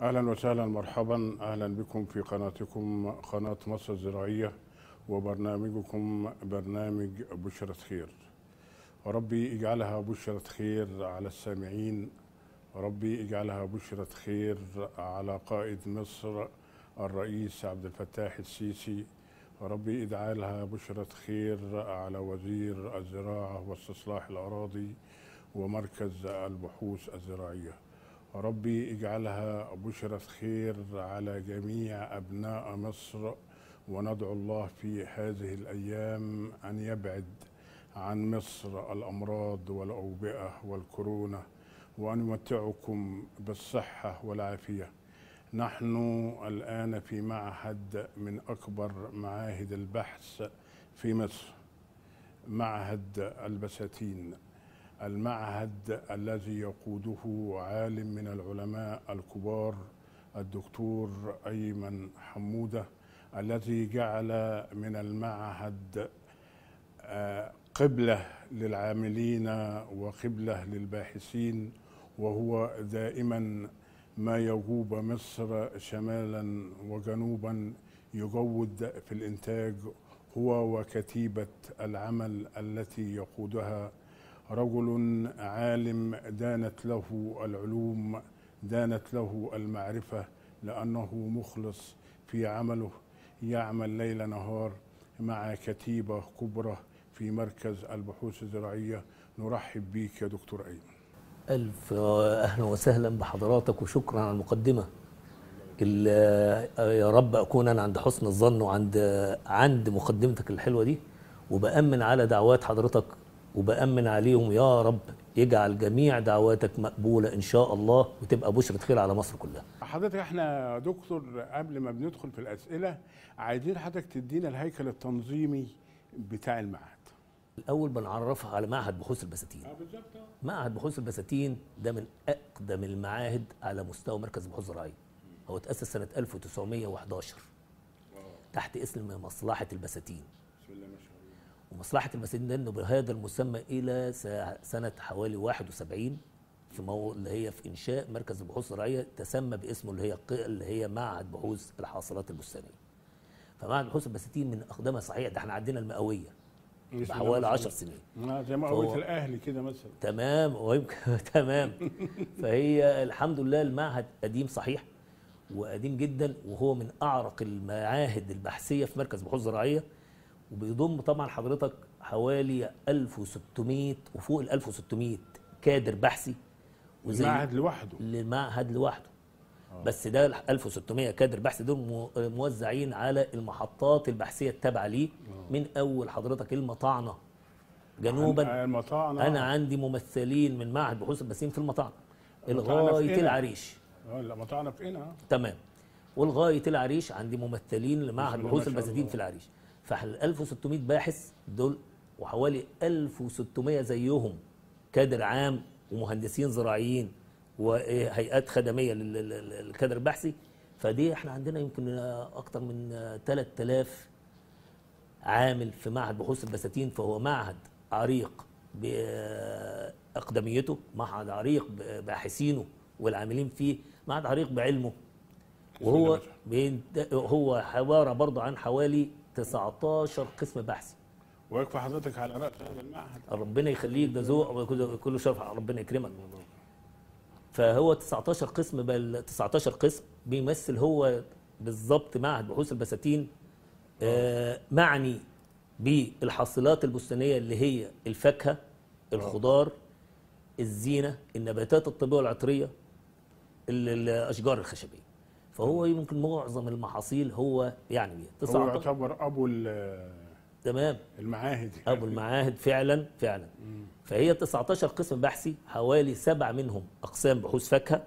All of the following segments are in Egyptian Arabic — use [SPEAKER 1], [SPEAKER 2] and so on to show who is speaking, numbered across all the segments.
[SPEAKER 1] اهلا وسهلا مرحبا اهلا بكم في قناتكم قناه مصر الزراعيه وبرنامجكم برنامج بشرة خير ربي اجعلها بشرة خير على السامعين ربي اجعلها بشرة خير على قائد مصر الرئيس عبد الفتاح السيسي ربي اجعلها بشرة خير على وزير الزراعة واستصلاح الأراضي ومركز البحوث الزراعية ربي اجعلها بشرة خير على جميع أبناء مصر وندعو الله في هذه الأيام أن يبعد عن مصر الأمراض والأوبئة والكورونا وأن يمتعكم بالصحة والعافية نحن الآن في معهد من أكبر معاهد البحث في مصر معهد البساتين المعهد الذي يقوده عالم من العلماء الكبار الدكتور أيمن حمودة الذي جعل من المعهد آه، قبلة للعاملين وقبلة للباحثين وهو دائما ما يجوب مصر شمالا وجنوبا يجود في الإنتاج هو وكتيبة العمل التي يقودها رجل عالم دانت له العلوم دانت له المعرفة لأنه مخلص في عمله يعمل ليل نهار مع كتيبة كبرى في مركز البحوث الزراعية نرحب بك يا دكتور أيمن
[SPEAKER 2] ألف أهلا وسهلا بحضراتك وشكرا على المقدمة ال- يا رب أكون أنا عند حسن الظن وعند عند مقدمتك الحلوة دي وبأمن على دعوات حضرتك وبأمن عليهم يا رب يجعل جميع دعواتك مقبولة إن شاء الله وتبقى بشرة خير على مصر كلها
[SPEAKER 1] حضرتك احنا يا دكتور قبل ما بندخل في الأسئلة عايزين حضرتك تدينا الهيكل التنظيمي بتاع المعهد
[SPEAKER 2] الأول بنعرفها على معهد بحوث البساتين
[SPEAKER 1] بالظبط
[SPEAKER 2] معهد بحوث البساتين ده من أقدم المعاهد على مستوى مركز البحوث الزراعية هو تأسس سنة 1911 تحت اسم مصلحة البساتين
[SPEAKER 1] بسم الله ما شاء الله
[SPEAKER 2] ومصلحة البساتين ده انه بهذا المسمى إلى سا- سنة حوالي 71 في مو... اللي هي في إنشاء مركز البحوث الزراعية تسمى باسمه اللي هي ق- اللي هي معهد بحوث الحاصلات البستانية فمعهد بحوث البساتين من أقدمها صحيح ده احنا عدينا المئوية
[SPEAKER 1] بسم الله
[SPEAKER 2] بحوالي
[SPEAKER 1] ما شاء
[SPEAKER 2] 10
[SPEAKER 1] الله.
[SPEAKER 2] سنين
[SPEAKER 1] آه، زي ما
[SPEAKER 2] فهو-
[SPEAKER 1] قلت الأهلي كده مثلا
[SPEAKER 2] تمام ويمكن تمام فهي الحمد لله المعهد قديم صحيح وقديم جدا وهو من اعرق المعاهد البحثيه في مركز بحوث زراعيه وبيضم طبعا حضرتك حوالي 1600 وفوق ال 1600 كادر بحثي وزي
[SPEAKER 1] المعهد لوحده
[SPEAKER 2] للمعهد لوحده بس ده ال 1600 كادر بحث دول مو- موزعين على المحطات البحثيه التابعه ليه من اول حضرتك المطاعنه جنوبا
[SPEAKER 1] عن- المطاعنة
[SPEAKER 2] انا عندي ممثلين من معهد بحوث البسيم في المطاعنه
[SPEAKER 1] المطاعنة في
[SPEAKER 2] لغايه
[SPEAKER 1] قنا.
[SPEAKER 2] العريش
[SPEAKER 1] اه لا مطاعنة في هنا
[SPEAKER 2] تمام ولغايه العريش عندي ممثلين لمعهد
[SPEAKER 1] بسم الله
[SPEAKER 2] بحوث
[SPEAKER 1] ما شاء
[SPEAKER 2] البساتين
[SPEAKER 1] الله.
[SPEAKER 2] في العريش فال 1600 باحث دول وحوالي 1600 زيهم كادر عام ومهندسين زراعيين وهيئات خدميه لل- لل- للكادر البحثي فدي احنا عندنا يمكن اكتر من 3000 عامل في معهد بحوث البساتين فهو معهد عريق بأقدميته معهد عريق بباحثينه والعاملين فيه معهد عريق بعلمه وهو بينت- هو عبارة برضه عن حوالي 19 قسم بحثي
[SPEAKER 1] ويكفى حضرتك على رأس هذا المعهد
[SPEAKER 2] ربنا يخليك ده ذوق وكله كله شرف ربنا يكرمك فهو 19 قسم بل 19 قسم بيمثل هو بالظبط معهد بحوث البساتين آه معني بالحاصلات البستانيه اللي هي الفاكهه الخضار الزينه النباتات الطبيه والعطريه ال- الاشجار الخشبيه فهو يمكن معظم المحاصيل هو يعني بيها
[SPEAKER 1] هو
[SPEAKER 2] 19
[SPEAKER 1] يعتبر أبو ال-
[SPEAKER 2] تمام
[SPEAKER 1] المعاهد
[SPEAKER 2] ابو المعاهد فعلا فعلا فهي 19 قسم بحثي حوالي سبع منهم اقسام بحوث فاكهه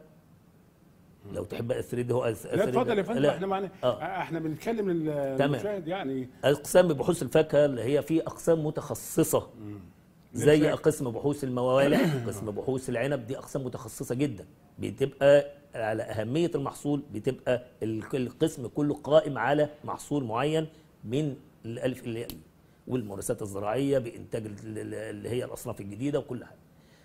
[SPEAKER 2] لو تحب اسرد هو أس-
[SPEAKER 1] لا
[SPEAKER 2] أسرد-
[SPEAKER 1] اتفضل يا فندم
[SPEAKER 2] لا.
[SPEAKER 1] احنا معنا
[SPEAKER 2] آه.
[SPEAKER 1] احنا بنتكلم للمشاهد يعني
[SPEAKER 2] اقسام بحوث الفاكهه اللي هي في اقسام متخصصه زي
[SPEAKER 1] للفاكهة.
[SPEAKER 2] قسم بحوث الموالح قسم بحوث العنب دي اقسام متخصصه جدا بتبقى على اهميه المحصول بتبقى ال- القسم كله قائم على محصول معين من الالف الى الياء والممارسات الزراعيه بانتاج ال- ال- اللي هي الاصناف الجديده وكل حاجه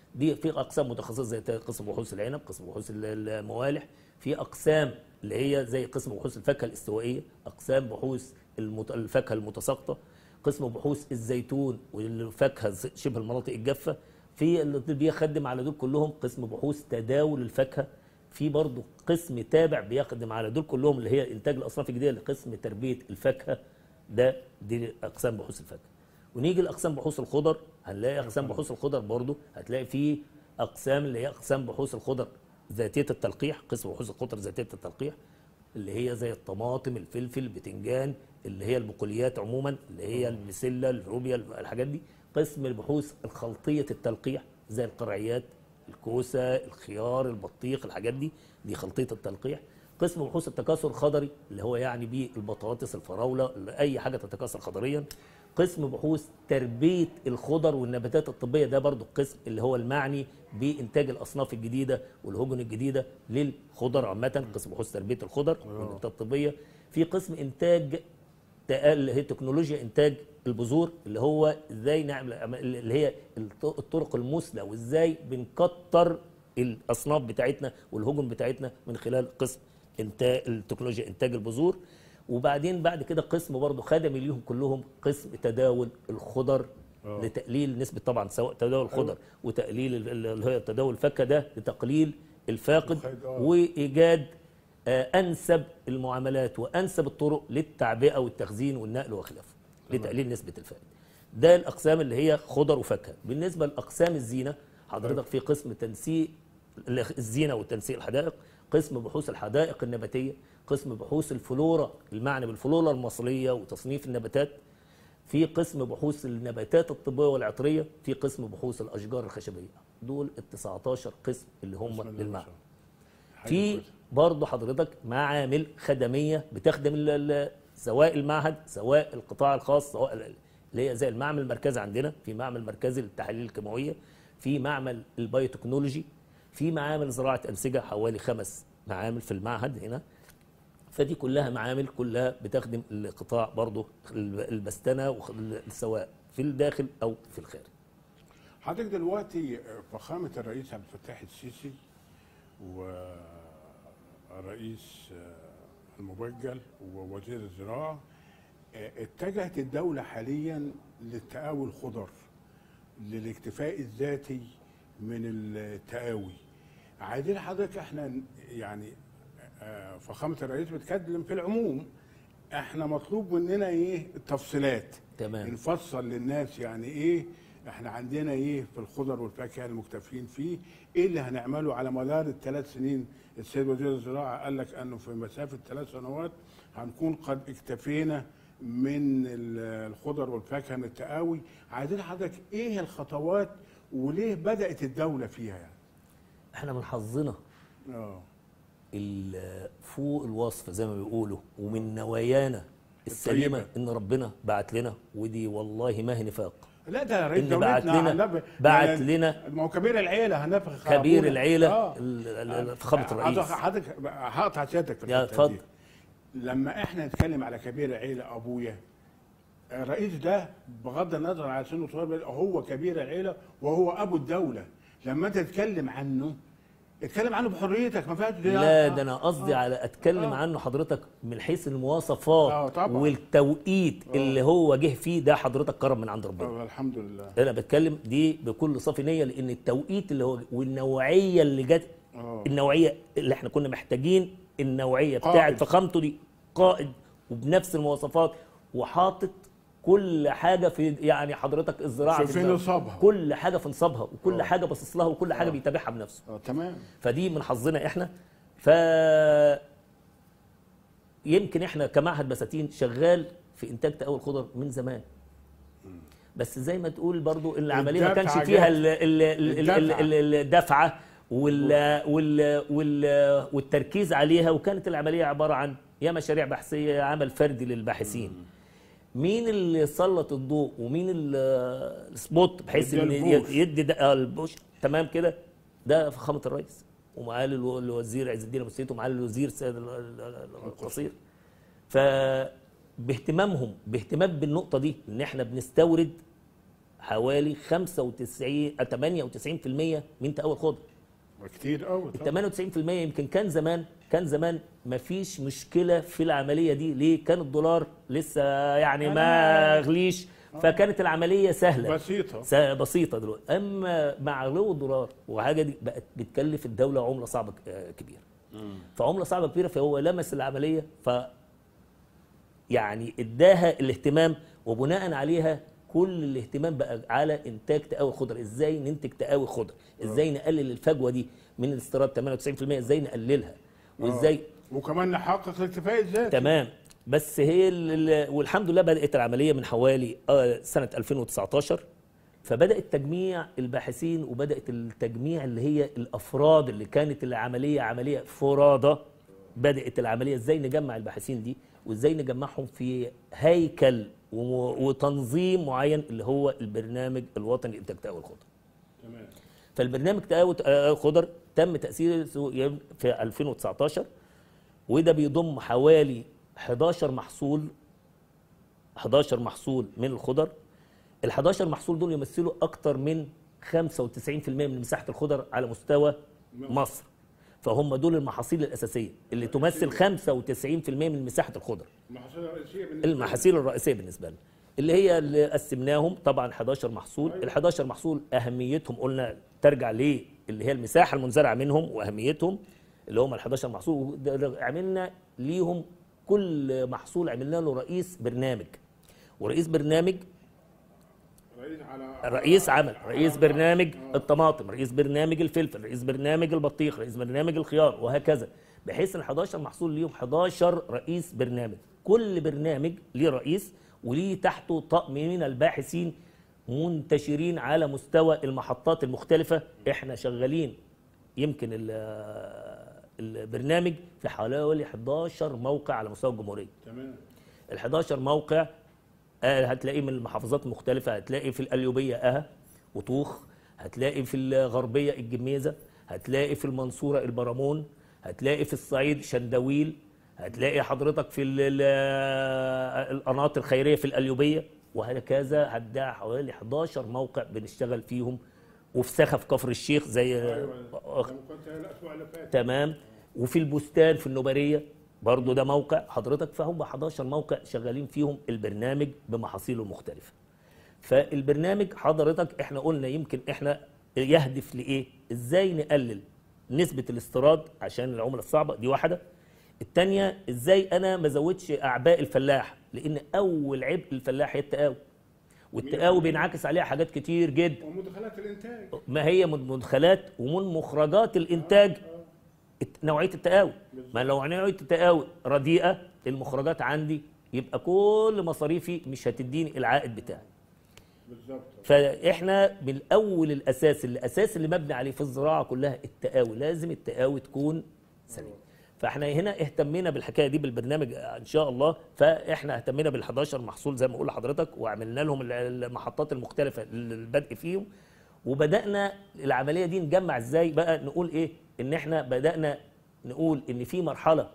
[SPEAKER 2] دي في اقسام متخصصه زي قسم بحوث العنب قسم بحوث ال- الموالح في اقسام اللي هي زي قسم بحوث الفاكهه الاستوائيه اقسام بحوث المت... الفاكهه المتساقطه قسم بحوث الزيتون والفاكهه ز- شبه المناطق الجافه في اللي بيخدم على دول كلهم قسم بحوث تداول الفاكهه في برضه قسم تابع بيخدم على دول كلهم اللي هي انتاج الاصناف الجديده لقسم تربيه الفاكهه ده دي اقسام بحوث الفاكهه ونيجي لاقسام بحوث الخضر هنلاقي اقسام بحوث الخضر برضه هتلاقي في اقسام اللي هي اقسام بحوث الخضر ذاتيه التلقيح قسم بحوث الخضر ذاتيه التلقيح اللي هي زي الطماطم الفلفل البتنجان اللي هي البقوليات عموما اللي هي البسله الروبيا الحاجات دي قسم البحوث الخلطيه التلقيح زي القرعيات الكوسه الخيار البطيخ الحاجات دي دي خلطيه التلقيح قسم بحوث التكاثر الخضري اللي هو يعني بيه البطاطس الفراوله اي حاجه تتكاثر خضريا قسم بحوث تربيه الخضر والنباتات الطبيه ده برضو القسم اللي هو المعني بانتاج الاصناف الجديده والهجن الجديده للخضر عامه قسم بحوث تربيه الخضر والنباتات الطبيه في قسم انتاج تق- اللي هي تكنولوجيا انتاج البذور اللي هو ازاي نعمل اللي هي الط- الطرق المثلى وازاي بنكتر الاصناف بتاعتنا والهجن بتاعتنا من خلال قسم انتاج التكنولوجيا انتاج البذور وبعدين بعد كده قسم برضه خدمي ليهم كلهم قسم تداول الخضر
[SPEAKER 1] آه.
[SPEAKER 2] لتقليل نسبه طبعا سواء تداول الخضر وتقليل ال- ال- اللي هي تداول الفاكهه ده لتقليل الفاقد
[SPEAKER 1] الفاقد، آه.
[SPEAKER 2] وايجاد آه، انسب المعاملات وانسب الطرق للتعبئه والتخزين والنقل وخلافه لتقليل نسبه الفائده ده الاقسام اللي هي خضر وفاكهه بالنسبه لاقسام الزينه حضرتك في قسم تنسيق الزينه والتنسيق الحدائق قسم بحوث الحدائق النباتيه قسم بحوث الفلورا المعنى بالفلورا المصريه وتصنيف النباتات في قسم بحوث النباتات الطبيه والعطريه في قسم بحوث الاشجار الخشبيه دول ال 19 قسم اللي هم
[SPEAKER 1] بسم الله ما
[SPEAKER 2] للمعهد
[SPEAKER 1] شاء الله. حاجة
[SPEAKER 2] في
[SPEAKER 1] كويسة.
[SPEAKER 2] برضه حضرتك معامل خدميه بتخدم ال- ال- سواء المعهد سواء القطاع الخاص سواء ال- اللي هي زي المعمل المركزي عندنا في معمل مركزي للتحاليل الكيماويه في معمل البايوتكنولوجي في معامل زراعه انسجه حوالي خمس معامل في المعهد هنا فدي كلها معامل كلها بتخدم القطاع برضه البستنه والسواء في الداخل او في الخارج
[SPEAKER 1] حضرتك دلوقتي فخامة الرئيس عبد الفتاح السيسي ورئيس المبجل ووزير الزراعة اتجهت الدولة حاليا للتقاوي الخضر للاكتفاء الذاتي من التقاوي عايزين حضرتك احنا يعني آه، فخامة الرئيس بتكلم في العموم احنا مطلوب مننا ايه التفصيلات
[SPEAKER 2] تمام.
[SPEAKER 1] نفصل للناس يعني ايه احنا عندنا ايه في الخضر والفاكهه المكتفين فيه ايه اللي هنعمله على مدار الثلاث سنين السيد وزير الزراعه قال لك انه في مسافه ثلاث سنوات هنكون قد اكتفينا من ال- الخضر والفاكهه من التقاوي عايزين حضرتك ايه الخطوات وليه بدات الدوله فيها يعني
[SPEAKER 2] احنا من حظنا
[SPEAKER 1] اه
[SPEAKER 2] ال- فوق الوصف زي ما بيقولوا ومن نوايانا السليمه
[SPEAKER 1] الطيبة.
[SPEAKER 2] ان ربنا بعت لنا ودي والله ما هي نفاق
[SPEAKER 1] لا ده رئيس
[SPEAKER 2] إن بعت
[SPEAKER 1] دولتنا
[SPEAKER 2] لنا-
[SPEAKER 1] هنب-
[SPEAKER 2] بعت
[SPEAKER 1] يعني
[SPEAKER 2] لنا
[SPEAKER 1] ما هو كبير العيله هنفخ
[SPEAKER 2] كبير
[SPEAKER 1] أبونا.
[SPEAKER 2] العيله
[SPEAKER 1] آه.
[SPEAKER 2] ال- ال- فخامه الرئيس
[SPEAKER 1] حضرتك هقطع سيادتك في
[SPEAKER 2] يا
[SPEAKER 1] الحتة دي.
[SPEAKER 2] اتفضل.
[SPEAKER 1] لما احنا نتكلم على كبير العيله ابويا الرئيس ده بغض النظر على سنه صغير هو كبير العيله وهو ابو الدوله لما انت تتكلم عنه اتكلم عنه بحريتك ما فيهاش
[SPEAKER 2] لا ده انا قصدي
[SPEAKER 1] آه.
[SPEAKER 2] على اتكلم
[SPEAKER 1] آه.
[SPEAKER 2] عنه حضرتك من حيث المواصفات
[SPEAKER 1] آه، طبعا.
[SPEAKER 2] والتوقيت اللي هو جه فيه ده حضرتك كرم من عند ربنا
[SPEAKER 1] آه، الحمد لله
[SPEAKER 2] انا بتكلم دي بكل صافي نيه لان التوقيت اللي هو والنوعيه اللي جت
[SPEAKER 1] آه.
[SPEAKER 2] النوعيه اللي احنا كنا محتاجين النوعيه
[SPEAKER 1] قائد.
[SPEAKER 2] بتاعت فخامته دي قائد وبنفس المواصفات وحاطط كل حاجه في يعني حضرتك الزراعه
[SPEAKER 1] في- في
[SPEAKER 2] دماغه.
[SPEAKER 1] نصابها.
[SPEAKER 2] كل حاجه في نصابها وكل
[SPEAKER 1] آه.
[SPEAKER 2] حاجه باصص لها وكل حاجه
[SPEAKER 1] آه.
[SPEAKER 2] بيتابعها بنفسه
[SPEAKER 1] اه تمام
[SPEAKER 2] فدي من حظنا احنا ف يمكن احنا كمعهد بساتين شغال في انتاج تقوي الخضر من زمان بس زي ما تقول برضو العمليه ما كانش
[SPEAKER 1] الدفعة
[SPEAKER 2] فيها
[SPEAKER 1] جت.
[SPEAKER 2] ال- ال- ال- ال-
[SPEAKER 1] الدفعة.
[SPEAKER 2] ال- الدفعه وال وال وال والتركيز عليها وكانت العمليه عباره عن يا مشاريع بحثيه يا عمل فردي للباحثين مين اللي سلط الضوء ومين ال- السبوت بحيث
[SPEAKER 1] ادى
[SPEAKER 2] ان
[SPEAKER 1] البوش.
[SPEAKER 2] يدي ده آه، البوش تمام كده ده فخامه الرئيس ومعاه الو- الوزير عز الدين ابو السيد ومعاه الوزير سيد ال- ال- ال- القصير ف باهتمامهم باهتمام بالنقطه دي ان احنا بنستورد حوالي 95 آه، 98% من تقاوي الخضر
[SPEAKER 1] كتير قوي
[SPEAKER 2] ال 98% يمكن كان زمان كان زمان ما فيش مشكله في العمليه دي ليه كان الدولار لسه يعني ما غليش فكانت العمليه سهله
[SPEAKER 1] بسيطه
[SPEAKER 2] س- بسيطه دلوقتي اما مع غلو الدولار وحاجه دي بقت بتكلف الدوله عمله صعبه ك- آه، كبيره فعمله صعبه كبيره فهو لمس العمليه ف يعني اداها الاهتمام وبناء عليها كل الاهتمام بقى على انتاج تقاوي خضر ازاي ننتج تقاوي خضر ازاي نقلل الفجوه دي من الاستيراد 98% ازاي نقللها وازاي
[SPEAKER 1] وكمان نحقق الاكتفاء الذاتي
[SPEAKER 2] تمام بس هي ال- ال- والحمد لله بدات العمليه من حوالي آه، سنه 2019 فبدا التجميع الباحثين وبدات التجميع اللي هي الافراد اللي كانت العمليه عمليه فرادى بدات العمليه ازاي نجمع الباحثين دي وازاي نجمعهم في هيكل و- وتنظيم معين اللي هو البرنامج الوطني لانتاج تقاوي الخضر
[SPEAKER 1] تمام
[SPEAKER 2] فالبرنامج تقاوي تقاوي الخضر تم تاسيسه في 2019 وده بيضم حوالي 11 محصول 11 محصول من الخضر ال 11 محصول دول يمثلوا اكتر من 95% من مساحه الخضر على مستوى مصر فهم دول المحاصيل الاساسيه اللي تمثل 95% من مساحه الخضر
[SPEAKER 1] المحاصيل الرئيسيه بالنسبه
[SPEAKER 2] المحاصيل الرئيسيه بالنسبه لنا اللي هي اللي قسمناهم طبعا 11 محصول ال 11 محصول اهميتهم قلنا ترجع ليه اللي هي المساحه المنزرعه منهم واهميتهم اللي هم ال 11 محصول وده- ده عملنا ليهم كل محصول عملنا له رئيس برنامج ورئيس برنامج
[SPEAKER 1] رئيس على
[SPEAKER 2] رئيس عمل رئيس برنامج الطماطم رئيس برنامج الفلفل رئيس برنامج البطيخ رئيس برنامج الخيار وهكذا بحيث ال 11 محصول ليهم 11 رئيس برنامج كل برنامج ليه رئيس وليه تحته طقم من الباحثين منتشرين على مستوى المحطات المختلفة احنا شغالين يمكن ال- البرنامج في حوالي 11 موقع على مستوى الجمهورية
[SPEAKER 1] تمام
[SPEAKER 2] ال 11 موقع آه، هتلاقيه من المحافظات المختلفة هتلاقي في القليوبية أها وطوخ هتلاقي في الغربية الجميزة هتلاقي في المنصورة البرامون هتلاقي في الصعيد شندويل هتلاقي حضرتك في ال- ال- القناطر الخيرية في القليوبية وهكذا هتلاقي حوالي 11 موقع بنشتغل فيهم وفي سخف كفر الشيخ زي
[SPEAKER 1] ايوه لما كنت الاسبوع اللي فات
[SPEAKER 2] تمام وفي البستان في النوبريه برضو ده موقع حضرتك فهم 11 موقع شغالين فيهم البرنامج بمحاصيله المختلفه فالبرنامج حضرتك احنا قلنا يمكن احنا يهدف لايه ازاي نقلل نسبه الاستيراد عشان العمله الصعبه دي واحده الثانيه ازاي انا ما ازودش اعباء الفلاح لان اول عبء الفلاح هي التقاوي والتقاوي بينعكس عليها حاجات كتير جدا
[SPEAKER 1] ومدخلات الانتاج
[SPEAKER 2] ما هي من مدخلات ومن مخرجات الانتاج الت- نوعيه التقاوي ما لو نوعيه التقاوي رديئه المخرجات عندي يبقى كل مصاريفي مش هتديني العائد بتاعي
[SPEAKER 1] بالظبط
[SPEAKER 2] فاحنا من اول الاساس اللي اساس اللي مبني عليه في الزراعه كلها التقاوي لازم التقاوي تكون سليمه فاحنا هنا اهتمينا بالحكايه دي بالبرنامج ان شاء الله فاحنا اهتمينا بال 11 محصول زي ما اقول لحضرتك وعملنا لهم ال- المحطات المختلفه للبدء فيهم وبدانا العمليه دي نجمع ازاي بقى نقول ايه ان احنا بدانا نقول ان في مرحله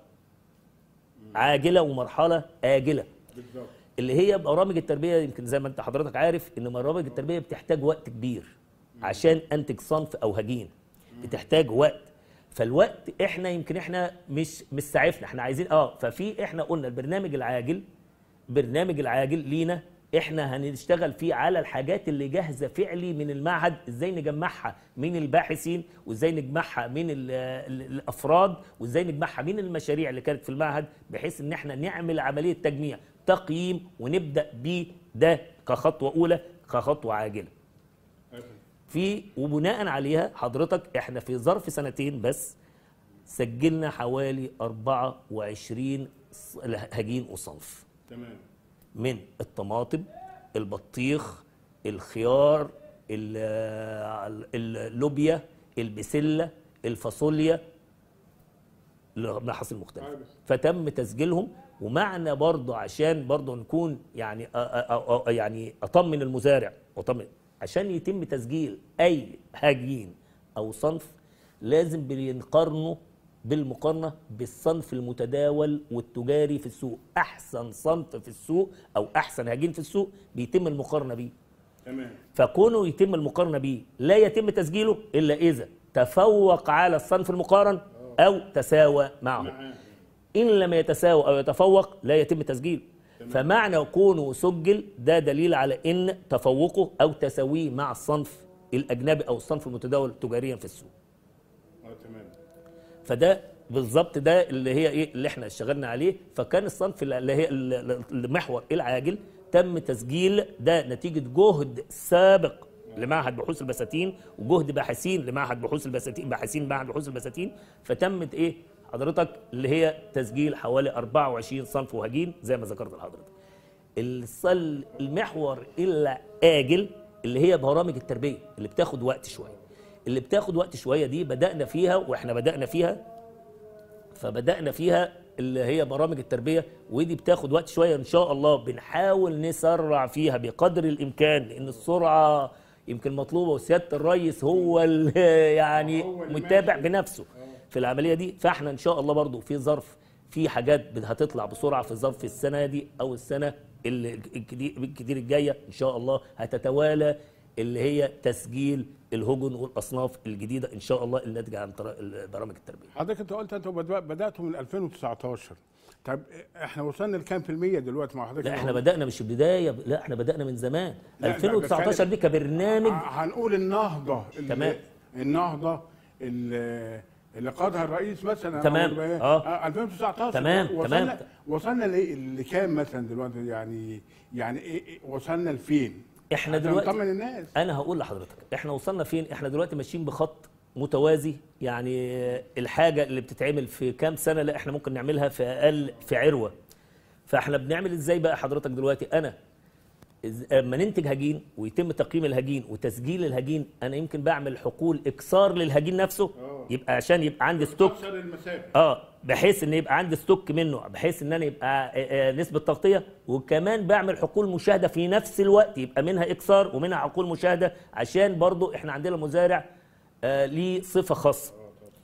[SPEAKER 2] عاجله ومرحله اجله
[SPEAKER 1] بالظبط
[SPEAKER 2] اللي هي برامج التربيه يمكن زي ما انت حضرتك عارف ان برامج التربيه بتحتاج وقت كبير عشان انتج صنف او هجين بتحتاج وقت فالوقت احنا يمكن احنا مش مش سعفنا احنا عايزين اه ففي احنا قلنا البرنامج العاجل برنامج العاجل لينا احنا هنشتغل فيه على الحاجات اللي جاهزه فعلي من المعهد ازاي نجمعها من الباحثين وازاي نجمعها من ال ال الافراد وازاي نجمعها من المشاريع اللي كانت في المعهد بحيث ان احنا نعمل عمليه تجميع تقييم ونبدا بيه ده كخطوه اولى كخطوه عاجله
[SPEAKER 1] أيوة.
[SPEAKER 2] في وبناء عليها حضرتك احنا في ظرف سنتين بس سجلنا حوالي 24 ص- هجين وصنف
[SPEAKER 1] تمام
[SPEAKER 2] من الطماطم البطيخ الخيار ال- ال- اللوبيا البسله الفاصوليا المحاصيل المختلفه
[SPEAKER 1] أيوة.
[SPEAKER 2] فتم تسجيلهم ومعنى برضه عشان برضه نكون يعني أ- أ- أ- يعني اطمن المزارع واطمن عشان يتم تسجيل اي هجين او صنف لازم بنقارنه بالمقارنه بالصنف المتداول والتجاري في السوق احسن صنف في السوق او احسن هجين في السوق بيتم المقارنه بيه
[SPEAKER 1] تمام
[SPEAKER 2] فكونه يتم المقارنه به لا يتم تسجيله الا اذا تفوق على الصنف المقارن او تساوى معه
[SPEAKER 1] معاه
[SPEAKER 2] ان لم يتساوى او يتفوق لا يتم تسجيله فمعنى كونه سجل ده دليل على ان تفوقه او تساويه مع الصنف الاجنبي او الصنف المتداول تجاريا في السوق
[SPEAKER 1] اه تمام
[SPEAKER 2] فده بالظبط ده اللي هي ايه اللي احنا اشتغلنا عليه فكان الصنف اللي هي ال- ال- المحور العاجل تم تسجيل ده نتيجه جهد سابق لمعهد بحوث البساتين وجهد باحثين لمعهد بحوث البساتين باحثين معهد بحوث البساتين فتمت ايه حضرتك اللي هي تسجيل حوالي 24 صنف وهجين زي ما ذكرت لحضرتك الصل المحور الآجل اللي هي برامج التربية اللي بتاخد وقت شوية اللي بتاخد وقت شوية دي بدأنا فيها واحنا بدأنا فيها فبدأنا فيها اللي هي برامج التربية ودي بتاخد وقت شوية إن شاء الله بنحاول نسرع فيها بقدر الإمكان لأن السرعة يمكن مطلوبة وسيادة الرئيس هو اللي يعني
[SPEAKER 1] هو اللي
[SPEAKER 2] متابع
[SPEAKER 1] ماشي.
[SPEAKER 2] بنفسه في العملية دي فاحنا إن شاء الله برضو في ظرف في حاجات بت- هتطلع بسرعة في ظرف السنة دي أو السنة اللي الكتير الكتير الجاية إن شاء الله هتتوالى اللي هي تسجيل الهجن والأصناف الجديدة إن شاء الله الناتجة عن طريق برامج التربية
[SPEAKER 1] حضرتك انت قلت انتوا بدأ- بداتوا من 2019 طب احنا وصلنا لكام في المية دلوقتي مع حضرتك
[SPEAKER 2] لا احنا بدأنا مش البداية لا احنا بدأنا من زمان
[SPEAKER 1] لا، لا،
[SPEAKER 2] 2019
[SPEAKER 1] بتكلم-
[SPEAKER 2] دي كبرنامج
[SPEAKER 1] ه- هنقول النهضة اللي-
[SPEAKER 2] تمام.
[SPEAKER 1] النهضة اللي اللي قادها الرئيس مثلا
[SPEAKER 2] تمام.
[SPEAKER 1] أو البيان.
[SPEAKER 2] آه.
[SPEAKER 1] 2019
[SPEAKER 2] تمام،
[SPEAKER 1] وصلنا
[SPEAKER 2] تمام.
[SPEAKER 1] وصلنا ل- لكام مثلا دلوقتي يعني يعني إيه إيه وصلنا لفين؟
[SPEAKER 2] احنا
[SPEAKER 1] عشان
[SPEAKER 2] دلوقتي
[SPEAKER 1] نطمن الناس
[SPEAKER 2] انا هقول لحضرتك احنا وصلنا فين احنا دلوقتي ماشيين بخط متوازي يعني الحاجه اللي بتتعمل في كام سنه لا احنا ممكن نعملها في اقل في عروه فاحنا بنعمل ازاي بقى حضرتك دلوقتي انا إز- اما ننتج هجين ويتم تقييم الهجين وتسجيل الهجين انا يمكن بعمل حقول اكسار للهجين نفسه
[SPEAKER 1] آه.
[SPEAKER 2] يبقى عشان يبقى عندي ستوك
[SPEAKER 1] تكسر المسافة
[SPEAKER 2] اه بحيث ان يبقى عندي ستوك منه بحيث ان انا يبقى آه، آه، نسبه تغطيه وكمان بعمل حقول مشاهده في نفس الوقت يبقى منها اكسار ومنها حقول مشاهده عشان برضو احنا عندنا المزارع آه ليه صفه خاصه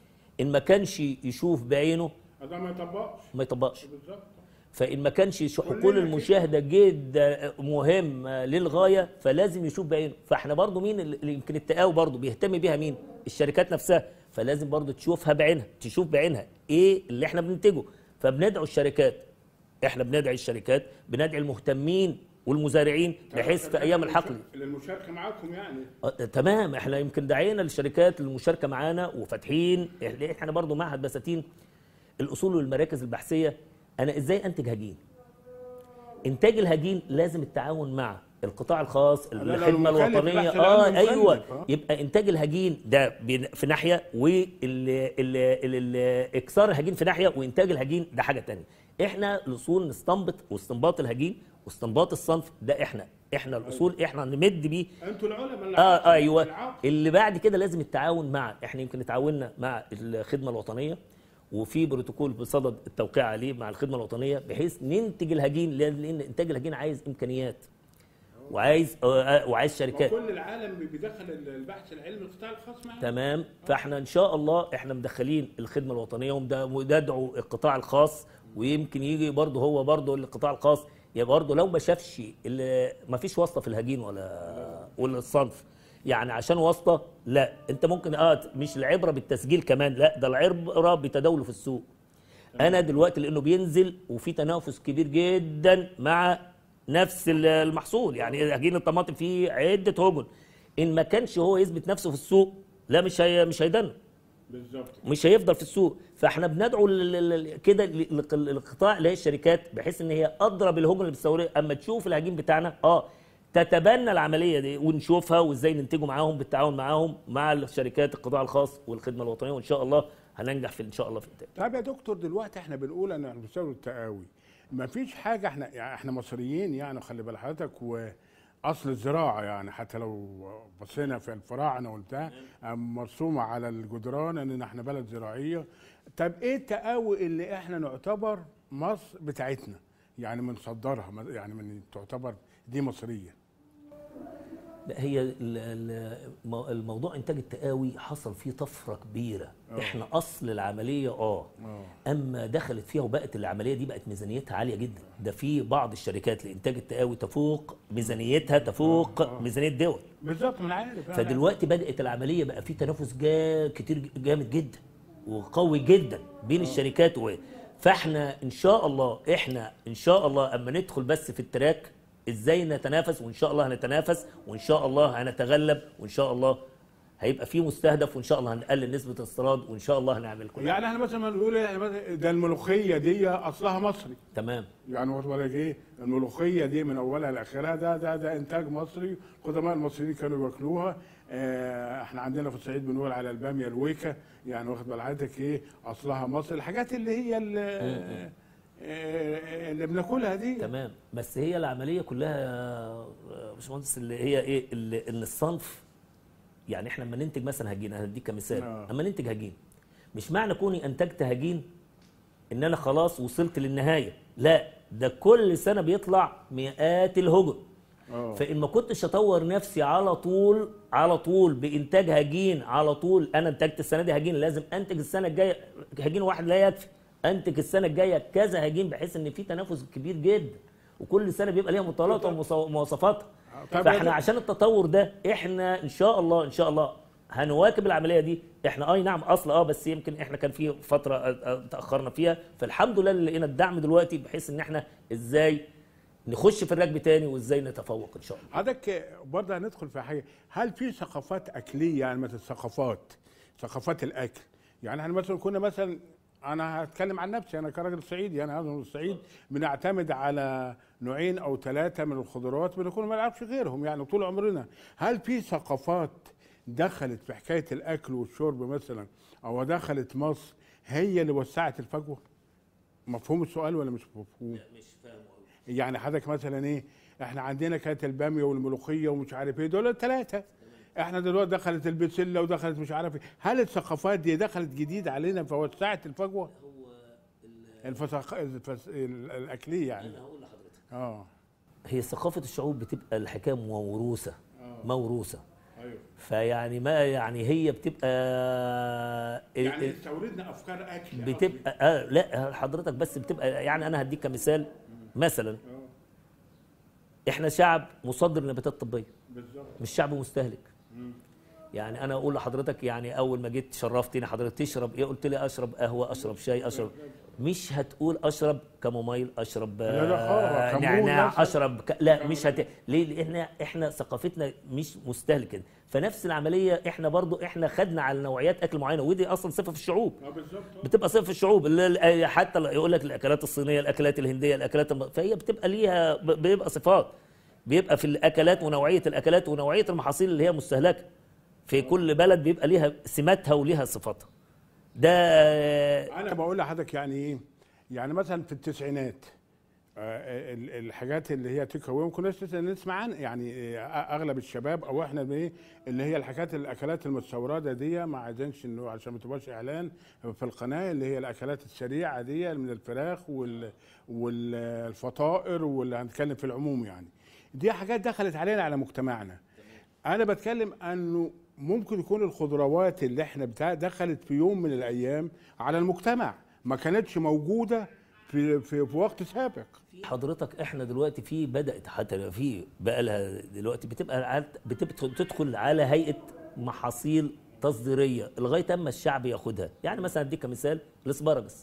[SPEAKER 2] ان ما كانش يشوف بعينه
[SPEAKER 1] ده ما يطبقش
[SPEAKER 2] ما يطبقش
[SPEAKER 1] بالظبط
[SPEAKER 2] فان ما كانش يش- حقول
[SPEAKER 1] كلنا كده.
[SPEAKER 2] المشاهده جدا مهم للغايه فلازم يشوف بعينه فاحنا برضو مين اللي يمكن التقاوي برضو بيهتم بيها مين الشركات نفسها فلازم برضو تشوفها بعينها تشوف بعينها ايه اللي احنا بننتجه فبندعو الشركات احنا بندعي الشركات بندعي المهتمين والمزارعين بحيث في ايام الحقل
[SPEAKER 1] للمشاركة معاكم يعني
[SPEAKER 2] آه، تمام احنا يمكن دعينا للشركات للمشاركه معانا وفاتحين إحنا- احنا برضو معهد بساتين الاصول والمراكز البحثيه انا ازاي انتج هجين انتاج الهجين لازم التعاون مع القطاع الخاص
[SPEAKER 1] لا،
[SPEAKER 2] الخدمه
[SPEAKER 1] المكلف
[SPEAKER 2] الوطنيه
[SPEAKER 1] بحث
[SPEAKER 2] اه
[SPEAKER 1] العلم
[SPEAKER 2] ايوه
[SPEAKER 1] مكلف، آه.
[SPEAKER 2] يبقى انتاج الهجين ده بين- في ناحيه والاكسار الهجين في ناحيه وانتاج الهجين ده حاجه تانية احنا الاصول نستنبط واستنباط الهجين واستنباط الصنف ده احنا احنا الاصول احنا نمد بيه
[SPEAKER 1] انتوا العلماء اللي
[SPEAKER 2] اه
[SPEAKER 1] عارفين
[SPEAKER 2] ايوه
[SPEAKER 1] العقل.
[SPEAKER 2] اللي بعد كده لازم التعاون مع احنا يمكن اتعاوننا مع الخدمه الوطنيه وفي بروتوكول بصدد التوقيع عليه مع الخدمه الوطنيه بحيث ننتج الهجين لان لأن انتاج الهجين عايز امكانيات وعايز آه، آه، وعايز شركات
[SPEAKER 1] وكل العالم بيدخل البحث العلمي القطاع الخاص معاه
[SPEAKER 2] تمام فاحنا ان شاء الله احنا مدخلين الخدمه الوطنيه ومد- وندعو القطاع الخاص ويمكن يجي برضه هو برضه القطاع الخاص يبقى برضه لو ما شافش ال- ما فيش واسطه في الهجين ولا ولا الصنف يعني عشان واسطه لا انت ممكن اه مش العبره بالتسجيل كمان لا ده العبره بتداوله في السوق انا دلوقتي لانه بينزل وفي تنافس كبير جدا مع نفس ال- المحصول يعني هجين الطماطم فيه عده هجن ان ما كانش هو يثبت نفسه في السوق لا مش هي مش هيدن
[SPEAKER 1] بالظبط
[SPEAKER 2] مش هيفضل في السوق فاحنا بندعو ل- ل- ل- كده ل- ل- للقطاع اللي هي الشركات بحيث ان هي اضرب الهجن اللي بتستورده اما تشوف الهجين بتاعنا اه تتبنى العمليه دي ونشوفها وازاي ننتجه معاهم بالتعاون معاهم مع الشركات القطاع الخاص والخدمه الوطنيه وان شاء الله هننجح في ان شاء الله في الانتاج
[SPEAKER 1] طيب يا دكتور دلوقتي احنا بنقول ان احنا بنسوي التقاوي ما فيش حاجه احنا يعني احنا مصريين يعني خلي بال حضرتك واصل الزراعه يعني حتى لو بصينا في الفراعنه وبتاع مرسومه على الجدران ان احنا بلد زراعيه طب ايه التقاوي اللي احنا نعتبر مصر بتاعتنا يعني بنصدرها يعني من تعتبر دي مصريه
[SPEAKER 2] لا هي ال- ال- مو- الموضوع انتاج التقاوي حصل فيه طفره كبيره
[SPEAKER 1] آه.
[SPEAKER 2] احنا اصل العمليه اه
[SPEAKER 1] اه
[SPEAKER 2] اما دخلت فيها وبقت العمليه دي بقت ميزانيتها عاليه جدا ده في بعض الشركات لانتاج التقاوي تفوق ميزانيتها تفوق
[SPEAKER 1] آه.
[SPEAKER 2] ميزانيه دول
[SPEAKER 1] بالظبط ما انا عارف أنا
[SPEAKER 2] فدلوقتي بدات العمليه بقى في تنافس جا كتير جامد جدا وقوي جدا بين الشركات و فاحنا ان شاء الله احنا ان شاء الله اما ندخل بس في التراك ازاي نتنافس وان شاء الله هنتنافس وان شاء الله هنتغلب وان شاء الله هيبقى في مستهدف وان شاء الله هنقلل نسبه الاستيراد وان شاء الله هنعمل كل
[SPEAKER 1] يعني احنا مثلا بنقول إيه، يعني مثلا ده الملوخيه دي اصلها مصري
[SPEAKER 2] تمام
[SPEAKER 1] يعني واخد بالك ايه الملوخيه دي من اولها لاخرها ده ده ده انتاج مصري قدماء المصريين كانوا بياكلوها آه احنا عندنا في الصعيد بنقول على الباميه الويكه يعني واخد بال حضرتك ايه اصلها مصري الحاجات اللي هي اللي, اللي بناكلها دي
[SPEAKER 2] تمام بس هي العمليه كلها يا باشمهندس اللي هي ايه اللي ان الصنف يعني احنا لما ننتج مثلا هجين انا هديك كمثال
[SPEAKER 1] آه.
[SPEAKER 2] اما ننتج هجين مش معنى كوني انتجت هجين ان انا خلاص وصلت للنهايه لا ده كل سنه بيطلع مئات الهجن
[SPEAKER 1] اه
[SPEAKER 2] فان ما كنتش اطور نفسي على طول على طول بانتاج هجين على طول انا انتجت السنه دي هجين لازم انتج السنه الجايه هجين واحد لا يكفي انتج السنه الجايه كذا هجين بحيث ان في تنافس كبير جدا وكل سنه بيبقى ليها مطالباتها ومواصفاتها
[SPEAKER 1] طب
[SPEAKER 2] فاحنا
[SPEAKER 1] ده-
[SPEAKER 2] عشان التطور ده احنا ان شاء الله ان شاء الله هنواكب العمليه دي احنا اي نعم اصل اه بس يمكن احنا كان في فتره آه، آه، تاخرنا فيها فالحمد لله اللي لقينا الدعم دلوقتي بحيث ان احنا ازاي نخش في الركب تاني وازاي نتفوق ان شاء الله
[SPEAKER 1] حضرتك برضه هندخل في حاجه هل في ثقافات اكليه يعني مثلا ثقافات ثقافات الاكل يعني احنا مثلا كنا مثلا انا هتكلم عن نفسي انا كراجل صعيدي انا هذا من الصعيد بنعتمد على نوعين او ثلاثه من الخضروات بنكون ما نعرفش غيرهم يعني طول عمرنا هل في ثقافات دخلت في حكايه الاكل والشرب مثلا او دخلت مصر هي اللي وسعت الفجوه مفهوم السؤال ولا مش مفهوم
[SPEAKER 2] مش فاهم
[SPEAKER 1] يعني حضرتك مثلا ايه احنا عندنا كانت الباميه والملوخيه ومش عارف ايه دول الثلاثه احنا دلوقتي دخلت البسله ودخلت مش عارف ايه هل الثقافات دي دخلت جديد علينا فوسعت الفجوه
[SPEAKER 2] هو
[SPEAKER 1] الفسخ... الفس... ال- الاكليه يعني
[SPEAKER 2] انا هقول لحضرتك
[SPEAKER 1] اه
[SPEAKER 2] هي ثقافه الشعوب بتبقى الحكايه موروثه موروثه
[SPEAKER 1] ايوه
[SPEAKER 2] فيعني ما يعني هي بتبقى ال-
[SPEAKER 1] يعني
[SPEAKER 2] ال-
[SPEAKER 1] استوردنا افكار اكل
[SPEAKER 2] بتبقى آه لا حضرتك بس بتبقى يعني انا هديك كمثال مثلا احنا شعب مصدر لنباتات طبيه
[SPEAKER 1] بالظبط
[SPEAKER 2] مش شعب مستهلك يعني انا اقول لحضرتك يعني اول ما جيت شرفتني حضرتك تشرب ايه قلت لي اشرب قهوه اشرب شاي اشرب مش هتقول اشرب كمومايل اشرب
[SPEAKER 1] لا، لا،
[SPEAKER 2] آه،
[SPEAKER 1] خالص. كمون
[SPEAKER 2] نعناع
[SPEAKER 1] مثلاً.
[SPEAKER 2] اشرب ك... لا مش هت... ليه لان احنا ثقافتنا مش مستهلكه فنفس العمليه احنا برضو احنا خدنا على نوعيات اكل معينه ودي اصلا صفه في الشعوب
[SPEAKER 1] اه بالظبط
[SPEAKER 2] بتبقى صفه في الشعوب اللي- اللي- حتى يقول لك الاكلات الصينيه الاكلات الهنديه الاكلات الم... فهي بتبقى ليها ب- بيبقى صفات بيبقى في الاكلات ونوعيه الاكلات ونوعيه المحاصيل اللي هي مستهلكه في كل بلد بيبقى ليها سماتها وليها صفاتها ده
[SPEAKER 1] انا بقول لحضرتك يعني ايه يعني مثلا في التسعينات آه، ال- الحاجات اللي هي تيك اواي ما كناش لسه نسمع عن يعني آه، اغلب الشباب او احنا بايه اللي هي الحاجات الاكلات المستورده دي ما عايزينش انه عشان ما تبقاش اعلان في القناه اللي هي الاكلات السريعه دي من الفراخ وال والفطائر واللي هنتكلم في العموم يعني دي حاجات دخلت علينا على مجتمعنا انا بتكلم انه ممكن يكون الخضروات اللي احنا بتاع دخلت في يوم من الايام على المجتمع ما كانتش موجوده في في, في وقت سابق
[SPEAKER 2] حضرتك احنا دلوقتي في بدات حتى في بقى لها دلوقتي بتبقى عاد- بتبقى بتدخل على هيئه محاصيل تصديريه لغايه اما الشعب ياخدها يعني مثلا اديك كمثال الاسبرجس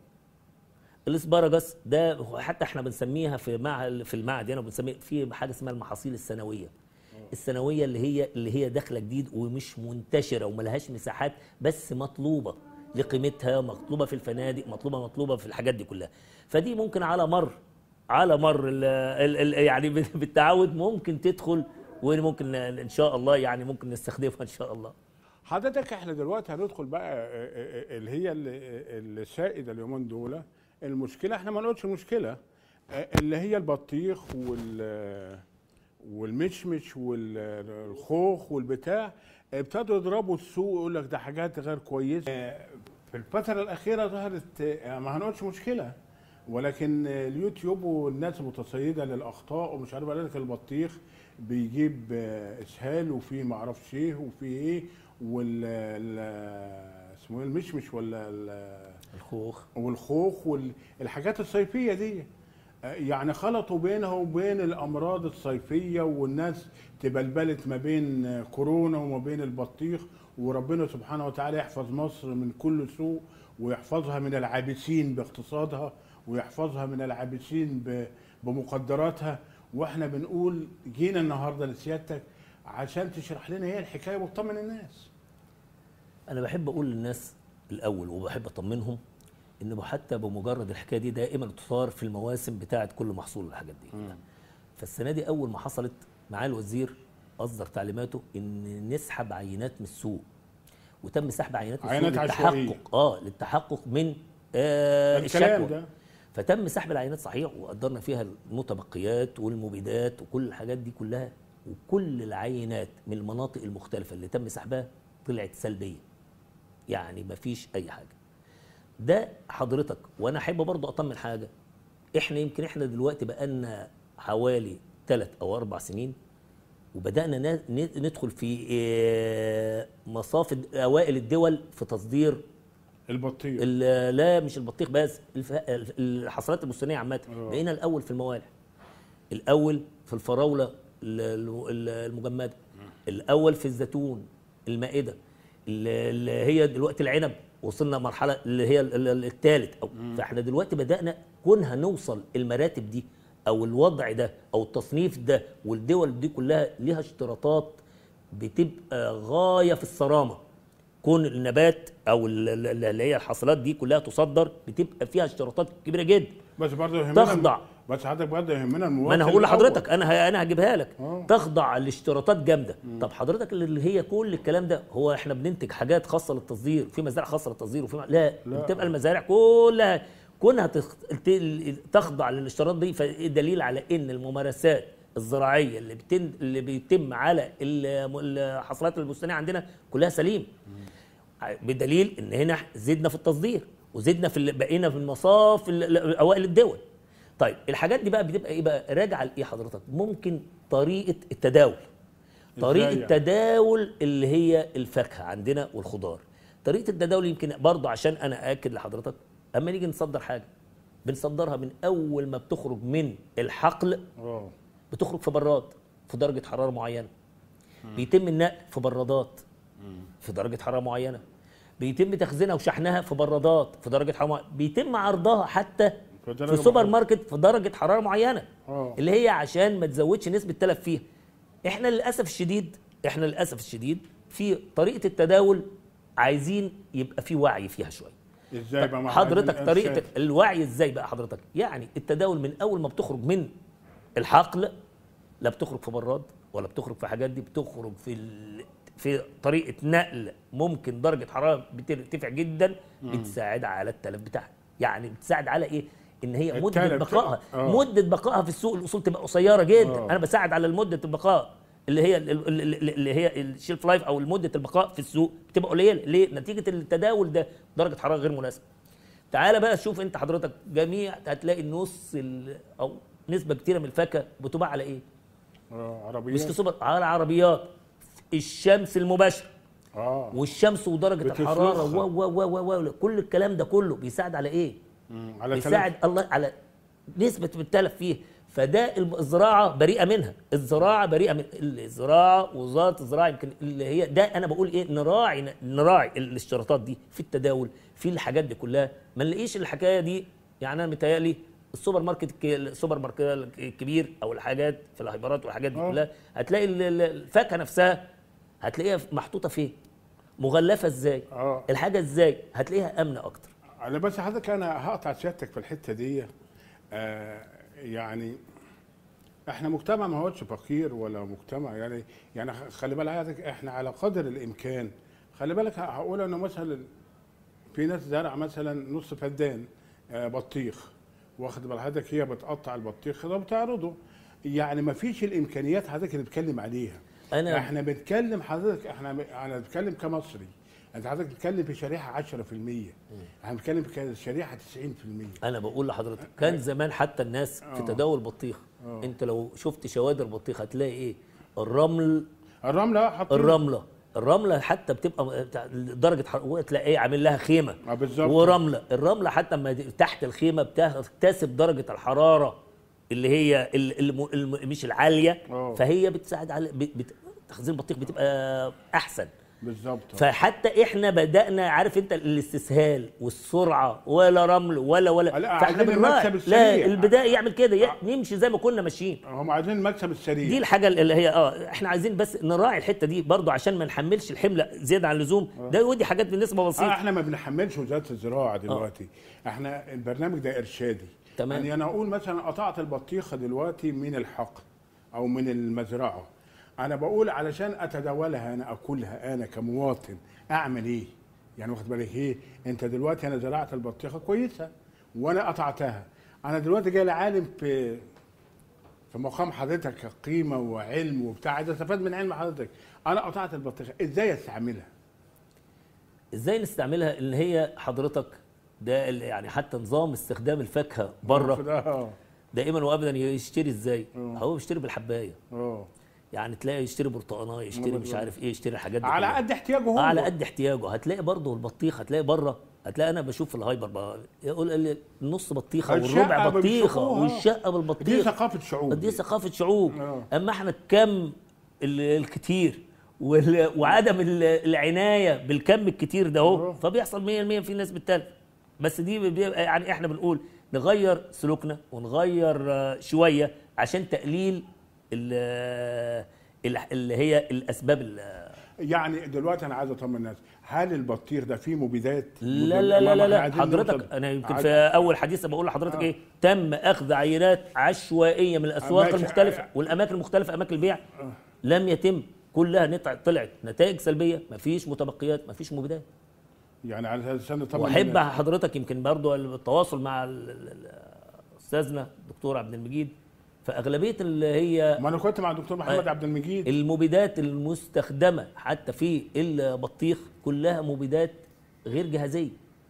[SPEAKER 2] الاسبرجس ده هو حتى احنا بنسميها في مع في المعهد هنا بنسميه في حاجه اسمها المحاصيل السنويه السنويه اللي هي اللي هي داخله جديد ومش منتشره وملهاش مساحات بس مطلوبه لقيمتها مطلوبه في الفنادق مطلوبه مطلوبه في الحاجات دي كلها فدي ممكن على مر على مر ال ال ال يعني بالتعود ممكن تدخل وممكن ان شاء الله يعني ممكن نستخدمها ان شاء الله
[SPEAKER 1] حضرتك احنا دلوقتي هندخل بقى آه، آه، اللي هي اللي السائده اليومين دول المشكله احنا ما نقولش مشكله آه، اللي هي البطيخ وال والمشمش والخوخ والبتاع ابتدوا يضربوا السوق يقول لك ده حاجات غير كويسه آه، في الفتره الاخيره ظهرت آه، ما هنقولش مشكله ولكن آه، اليوتيوب والناس المتصيده للاخطاء ومش عارف قال لك البطيخ بيجيب آه، اسهال وفي ما اعرفش ايه وفي ايه وال ال- اسمه ايه المشمش ولا ال-
[SPEAKER 2] الخوخ
[SPEAKER 1] والخوخ والحاجات الصيفيه دي آه، يعني خلطوا بينها وبين الامراض الصيفيه والناس تبلبلت ما بين آه، كورونا وما بين البطيخ وربنا سبحانه وتعالى يحفظ مصر من كل سوء ويحفظها من العابثين باقتصادها ويحفظها من العابثين ب- بمقدراتها واحنا بنقول جينا النهارده لسيادتك عشان تشرح لنا ايه الحكايه وتطمن الناس
[SPEAKER 2] انا بحب اقول للناس الاول وبحب اطمنهم ان حتى بمجرد الحكايه دي دائما تثار في المواسم بتاعه كل محصول والحاجات دي كلها. فالسنه دي اول ما حصلت معاه الوزير اصدر تعليماته ان نسحب عينات من السوق وتم سحب عينات من السوق
[SPEAKER 1] عينات عشوائية.
[SPEAKER 2] للتحقق اه للتحقق من آه
[SPEAKER 1] الكلام
[SPEAKER 2] الشكوى
[SPEAKER 1] ده
[SPEAKER 2] فتم سحب العينات صحيح وقدرنا فيها المتبقيات والمبيدات وكل الحاجات دي كلها وكل العينات من المناطق المختلفة اللي تم سحبها طلعت سلبية يعني مفيش أي حاجة ده حضرتك وأنا أحب برضو أطمن حاجة إحنا يمكن إحنا دلوقتي بقالنا حوالي ثلاث أو أربع سنين وبدأنا نا- ن- ندخل في آه، مصاف أوائل الدول في تصدير
[SPEAKER 1] البطيخ
[SPEAKER 2] ال- لا مش البطيخ بس الف- الحصلات البستانيه عامه
[SPEAKER 1] آه.
[SPEAKER 2] بقينا الاول في الموالح الاول في الفراوله ال- ال- المجمده الاول في الزيتون المائده اللي اللي هي دلوقتي العنب وصلنا مرحله اللي هي الثالث فاحنا دلوقتي بدانا كونها نوصل المراتب دي او الوضع ده او التصنيف ده والدول دي كلها ليها اشتراطات بتبقى غايه في الصرامه كون النبات او ال- ال- اللي هي الحاصلات دي كلها تصدر بتبقى فيها اشتراطات كبيره جدا
[SPEAKER 1] بس برضه يهمنا
[SPEAKER 2] تخضع.
[SPEAKER 1] بس حضرتك برضه يهمنا المواطن
[SPEAKER 2] ما انا هقول
[SPEAKER 1] الأول.
[SPEAKER 2] لحضرتك انا ه- انا هجيبها لك
[SPEAKER 1] آه.
[SPEAKER 2] تخضع لاشتراطات جامده طب حضرتك اللي هي كل الكلام ده هو احنا بننتج حاجات خاصه للتصدير في مزارع خاصه للتصدير وفي م... لا,
[SPEAKER 1] لا.
[SPEAKER 2] بتبقى المزارع كلها كونها تخ... ت- تخضع للاشتراطات دي فدليل على ان الممارسات الزراعيه اللي بتن... اللي بيتم على ال- الحصلات البستانيه عندنا كلها سليم بدليل ان هنا زدنا في التصدير وزدنا في ال- بقينا في المصاف ال- ال- اوائل الدول طيب الحاجات دي بقى بتبقى ايه بقى راجعه لايه حضرتك ممكن طريقه التداول طريقه
[SPEAKER 1] يعني؟
[SPEAKER 2] التداول اللي هي الفاكهه عندنا والخضار طريقه التداول يمكن برضه عشان انا اكد لحضرتك اما نيجي نصدر حاجه بنصدرها من اول ما بتخرج من الحقل
[SPEAKER 1] اه
[SPEAKER 2] بتخرج في براد في درجه حراره معينه بيتم النقل في برادات في درجه حراره معينه بيتم تخزينها وشحنها في برادات في درجه حراره معينة. بيتم عرضها حتى
[SPEAKER 1] في
[SPEAKER 2] في
[SPEAKER 1] درجة
[SPEAKER 2] السوبر
[SPEAKER 1] معينة.
[SPEAKER 2] ماركت في درجه حراره معينه
[SPEAKER 1] اه
[SPEAKER 2] اللي هي عشان ما تزودش نسبه تلف فيها احنا للاسف الشديد احنا للاسف الشديد في طريقه التداول عايزين يبقى في وعي فيها شويه
[SPEAKER 1] ازاي بقى مع
[SPEAKER 2] حضرتك
[SPEAKER 1] عدد
[SPEAKER 2] طريقه
[SPEAKER 1] الإرشاد؟
[SPEAKER 2] الوعي ازاي بقى حضرتك يعني التداول من اول ما بتخرج من الحقل لا بتخرج في براد ولا بتخرج في حاجات دي بتخرج في ال... في طريقه نقل ممكن درجه حراره بترتفع جدا بتساعد على التلف بتاعها يعني بتساعد على ايه ان هي مده
[SPEAKER 1] التلف.
[SPEAKER 2] بقائها
[SPEAKER 1] آه.
[SPEAKER 2] مده بقائها في السوق الاصول تبقى قصيره جدا
[SPEAKER 1] آه.
[SPEAKER 2] انا بساعد على مده البقاء اللي هي ال- ال- ال- اللي هي الشيلف لايف او مده البقاء في السوق بتبقى قليله ليه نتيجه التداول ده درجه حراره غير مناسبه تعالى بقى شوف انت حضرتك جميع هتلاقي النص ال- او نسبه كتيره من الفاكهه بتباع على ايه
[SPEAKER 1] اه
[SPEAKER 2] مش
[SPEAKER 1] عربيات
[SPEAKER 2] في سوبر على عربيات الشمس المباشره
[SPEAKER 1] اه
[SPEAKER 2] والشمس ودرجه
[SPEAKER 1] بتفرخها.
[SPEAKER 2] الحراره و و و و و كل الكلام ده كله بيساعد على ايه
[SPEAKER 1] مم. على
[SPEAKER 2] بيساعد الله على نسبة بالتلف فيه فده الب- الزراعة بريئة منها الزراعة بريئة من الزراعة وزارة الزراعة يمكن اللي هي ده أنا بقول إيه نراعي نراعي الاشتراطات دي في التداول في الحاجات دي كلها ما نلاقيش الحكاية دي يعني أنا متهيألي السوبر ماركت الك- السوبر ماركت الكبير أو الحاجات في الهايبرات والحاجات دي
[SPEAKER 1] آه.
[SPEAKER 2] كلها هتلاقي ال- ال- الفاكهة نفسها هتلاقيها محطوطة فين مغلفة ازاي
[SPEAKER 1] اه
[SPEAKER 2] الحاجة ازاي هتلاقيها أمنة أكتر
[SPEAKER 1] انا بس حضرتك انا هقطع سيادتك في الحته دي آه يعني احنا مجتمع ما هوش فقير ولا مجتمع يعني يعني خلي بالك حضرتك احنا على قدر الامكان خلي بالك هقول انه مثلا في ناس زرع مثلا نص فدان آه بطيخ واخد بال حضرتك هي بتقطع البطيخ كده وبتعرضه يعني ما فيش الامكانيات حضرتك اللي بتتكلم عليها
[SPEAKER 2] أنا
[SPEAKER 1] احنا بنتكلم حضرتك احنا انا بتكلم كمصري انت حضرتك بتتكلم في شريحه 10% احنا بنتكلم في شريحه 90%
[SPEAKER 2] انا بقول لحضرتك كان زمان حتى الناس في
[SPEAKER 1] آه.
[SPEAKER 2] تداول البطيخ
[SPEAKER 1] آه.
[SPEAKER 2] انت لو شفت شوادر بطيخ هتلاقي ايه الرمل
[SPEAKER 1] الرمله حاطين
[SPEAKER 2] الرمله الرمله حتى بتبقى بتاع- درجه حراره تلاقي ايه عامل لها خيمه
[SPEAKER 1] اه بالظبط
[SPEAKER 2] ورمله الرمله حتى لما تحت الخيمه بتكتسب درجه الحراره اللي هي ال- الم- الم- مش العاليه
[SPEAKER 1] اه.
[SPEAKER 2] فهي بتساعد على بت- بت- تخزين البطيخ بتبقى احسن
[SPEAKER 1] بالظبط
[SPEAKER 2] فحتى احنا بدانا عارف انت الاستسهال والسرعه ولا رمل ولا ولا
[SPEAKER 1] لا،
[SPEAKER 2] فاحنا
[SPEAKER 1] عايزين
[SPEAKER 2] بنراعي
[SPEAKER 1] المكسب
[SPEAKER 2] لا
[SPEAKER 1] السريع.
[SPEAKER 2] البدايه يعمل كده ي- نمشي زي ما كنا ماشيين
[SPEAKER 1] هم عايزين المكسب السريع
[SPEAKER 2] دي الحاجه اللي هي اه احنا عايزين بس نراعي الحته دي برضو عشان ما نحملش الحمل زياده عن اللزوم ده ودي حاجات بالنسبه
[SPEAKER 1] اه
[SPEAKER 2] بسيطه
[SPEAKER 1] احنا ما بنحملش وزاره الزراعه دلوقتي احنا البرنامج ده ارشادي
[SPEAKER 2] تمام.
[SPEAKER 1] يعني انا اقول مثلا قطعت البطيخه دلوقتي من الحقل او من المزرعه انا بقول علشان اتداولها انا اكلها انا كمواطن اعمل ايه يعني واخد بالك ايه انت دلوقتي انا زرعت البطيخه كويسه وانا قطعتها انا دلوقتي جاي لعالم في في مقام حضرتك قيمه وعلم وبتاع عايز استفاد من علم حضرتك انا قطعت البطيخه ازاي استعملها
[SPEAKER 2] ازاي نستعملها ان هي حضرتك ده ال- يعني حتى نظام استخدام الفاكهه بره
[SPEAKER 1] اه
[SPEAKER 2] دائما وابدا يشتري ازاي
[SPEAKER 1] اه.
[SPEAKER 2] هو بيشتري بالحبايه
[SPEAKER 1] اه
[SPEAKER 2] يعني تلاقي يشتري برتقانه يشتري مش
[SPEAKER 1] بالظبط.
[SPEAKER 2] عارف ايه يشتري الحاجات دي
[SPEAKER 1] على
[SPEAKER 2] كلها.
[SPEAKER 1] قد احتياجه هو
[SPEAKER 2] آه على قد احتياجه هتلاقي برضه البطيخ هتلاقي بره هتلاقي انا بشوف في الهايبر بقى يقول لي النص بطيخه
[SPEAKER 1] الشقة
[SPEAKER 2] والربع بطيخه
[SPEAKER 1] بيشوفوها.
[SPEAKER 2] والشقه
[SPEAKER 1] دي
[SPEAKER 2] بالبطيخ
[SPEAKER 1] ثقافه شعوب
[SPEAKER 2] دي ثقافه شعوب
[SPEAKER 1] آه.
[SPEAKER 2] اما احنا الكم ال- الكتير وال- وعدم ال- العنايه بالكم الكتير ده اهو
[SPEAKER 1] آه.
[SPEAKER 2] فبيحصل 100% في ناس بتتلف بس دي بيبقى يعني احنا بنقول نغير سلوكنا ونغير آه، شويه عشان تقليل ال- ال- اللي هي الاسباب ال-
[SPEAKER 1] يعني دلوقتي انا عايز اطمن الناس هل البطيخ ده فيه مبيدات
[SPEAKER 2] لا لا لا لا,
[SPEAKER 1] ما
[SPEAKER 2] لا.
[SPEAKER 1] عايزين
[SPEAKER 2] حضرتك
[SPEAKER 1] نوصل-
[SPEAKER 2] انا يمكن
[SPEAKER 1] عايز-
[SPEAKER 2] في اول حديث بقول لحضرتك
[SPEAKER 1] آه.
[SPEAKER 2] ايه تم اخذ عينات عشوائيه من الاسواق
[SPEAKER 1] ماشي.
[SPEAKER 2] المختلفه
[SPEAKER 1] آه.
[SPEAKER 2] والاماكن المختلفه اماكن البيع
[SPEAKER 1] آه.
[SPEAKER 2] لم يتم كلها نطع- طلعت نتائج سلبيه مفيش متبقيات مفيش مبيدات
[SPEAKER 1] يعني على اساس نطمن
[SPEAKER 2] واحب
[SPEAKER 1] الناس.
[SPEAKER 2] حضرتك يمكن برضو التواصل مع ال- ال- ال- استاذنا الدكتور عبد المجيد فاغلبيه اللي هي
[SPEAKER 1] ما انا كنت مع الدكتور محمد
[SPEAKER 2] آه.
[SPEAKER 1] عبد المجيد
[SPEAKER 2] المبيدات المستخدمه حتى في البطيخ كلها مبيدات غير جهازيه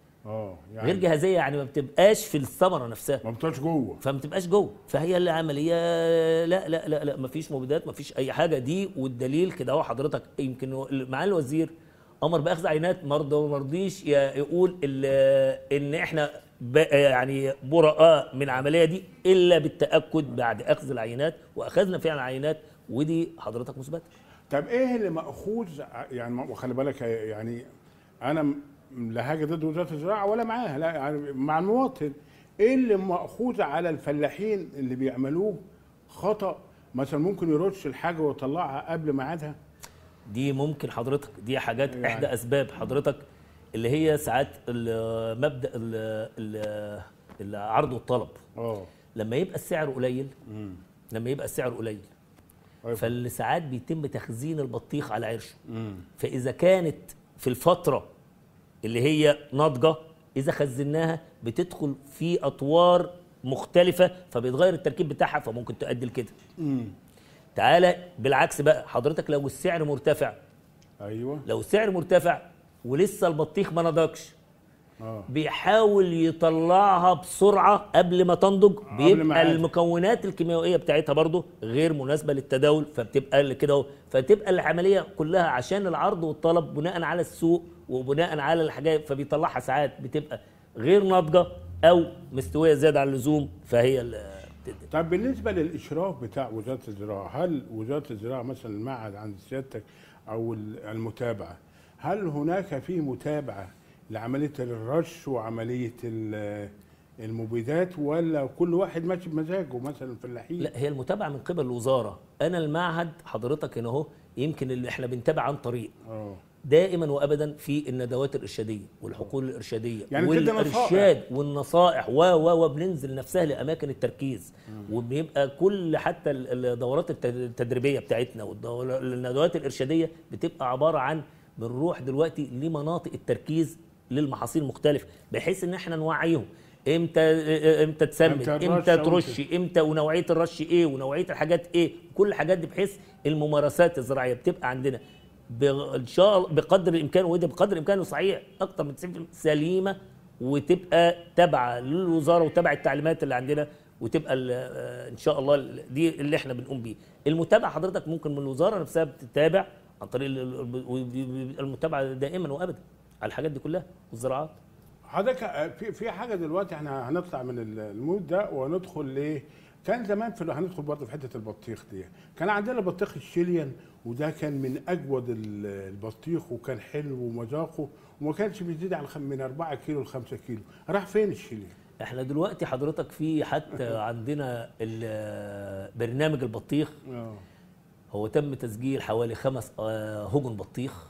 [SPEAKER 1] اه
[SPEAKER 2] غير
[SPEAKER 1] يعني
[SPEAKER 2] جهازيه يعني ما بتبقاش في الثمره نفسها
[SPEAKER 1] ما بتوعش جوه
[SPEAKER 2] فما بتبقاش جوه فهي العمليه لا لا لا لا ما فيش مبيدات ما فيش اي حاجه دي والدليل كده هو حضرتك يمكن هو- معالي الوزير امر باخذ عينات مرضى وما رضيش ي- يقول ال- ان احنا ب- يعني براء من العمليه دي الا بالتاكد بعد اخذ العينات واخذنا فعلا عينات ودي حضرتك مثبته
[SPEAKER 1] طب ايه اللي ماخوذ يعني ما- وخلي بالك يعني انا م- لا حاجه ضد وزاره الزراعه ولا معاها لا يعني مع المواطن ايه اللي ماخوذ على الفلاحين اللي بيعملوه خطا مثلا ممكن يرش الحاجه ويطلعها قبل ميعادها
[SPEAKER 2] دي ممكن حضرتك دي حاجات
[SPEAKER 1] يعني.
[SPEAKER 2] احدى اسباب حضرتك اللي هي ساعات ال- مبدا ال- ال- العرض والطلب
[SPEAKER 1] اه
[SPEAKER 2] لما يبقى السعر قليل لما يبقى السعر قليل
[SPEAKER 1] أيوة.
[SPEAKER 2] فالساعات بيتم تخزين البطيخ على عرشه
[SPEAKER 1] مم.
[SPEAKER 2] فاذا كانت في الفتره اللي هي ناضجه اذا خزناها بتدخل في اطوار مختلفه فبيتغير التركيب بتاعها فممكن تؤدي لكده
[SPEAKER 1] مم.
[SPEAKER 2] تعالى بالعكس بقى حضرتك لو السعر مرتفع
[SPEAKER 1] ايوه
[SPEAKER 2] لو السعر مرتفع ولسه البطيخ ما نضجش
[SPEAKER 1] اه
[SPEAKER 2] بيحاول يطلعها بسرعه قبل ما تنضج
[SPEAKER 1] قبل
[SPEAKER 2] بيبقى
[SPEAKER 1] ميعادها.
[SPEAKER 2] المكونات الكيميائيه بتاعتها برضه غير مناسبه للتداول فبتبقى اللي كده اهو فتبقى العمليه كلها عشان العرض والطلب بناء على السوق وبناء على الحاجات فبيطلعها ساعات بتبقى غير ناضجه او مستويه زياده عن اللزوم فهي اللي بتدي.
[SPEAKER 1] طب بالنسبه للاشراف بتاع وزاره الزراعه هل وزاره الزراعه مثلا المعهد عند سيادتك او ال- المتابعه هل هناك في متابعه لعمليه الرش وعمليه ال- المبيدات ولا كل واحد ماشي بمزاجه مثلا فلاحين
[SPEAKER 2] لا هي المتابعه من قبل الوزاره انا المعهد حضرتك هنا اهو يمكن اللي احنا بنتابع عن طريق
[SPEAKER 1] اه
[SPEAKER 2] دائما وابدا في الندوات الارشاديه والحقول الارشاديه
[SPEAKER 1] يعني بتدي نصائح.
[SPEAKER 2] والارشاد والنصائح و و وبننزل نفسها لاماكن التركيز وبيبقى كل حتى ال- الدورات الت- التدريبيه بتاعتنا والندوات الارشاديه بتبقى عباره عن بنروح دلوقتي لمناطق التركيز للمحاصيل المختلفه بحيث ان احنا نوعيهم امتى امتى تسمد
[SPEAKER 1] إمتى الرش
[SPEAKER 2] امتى
[SPEAKER 1] أو
[SPEAKER 2] ترش امتى ونوعيه الرش ايه ونوعيه الحاجات ايه كل الحاجات دي بحيث الممارسات الزراعيه بتبقى عندنا ب- ان شاء الله بقدر الامكان وده بقدر الامكان صحيح اكتر من 90% سليمه وتبقى تابعه للوزاره وتابعه التعليمات اللي عندنا وتبقى ال- آه، ان شاء الله ال- دي اللي احنا بنقوم بيه المتابعه حضرتك ممكن من الوزاره نفسها بتتابع عن طريق ال- ال- وبيبقى المتابعه دائما وابدا على الحاجات دي كلها والزراعات
[SPEAKER 1] حضرتك آه، في في حاجه دلوقتي احنا هنطلع من ال- المود ده وندخل ليه؟ كان زمان في هندخل برضه في حته البطيخ دي كان عندنا بطيخ الشيليان وده كان من اجود ال- البطيخ وكان حلو ومذاقه وما كانش بيزيد عن خم- من 4 كيلو ل 5 كيلو راح فين الشيليان؟
[SPEAKER 2] احنا دلوقتي حضرتك في حتى عندنا ال- برنامج البطيخ
[SPEAKER 1] اه
[SPEAKER 2] هو تم تسجيل حوالي خمس آه، هجن بطيخ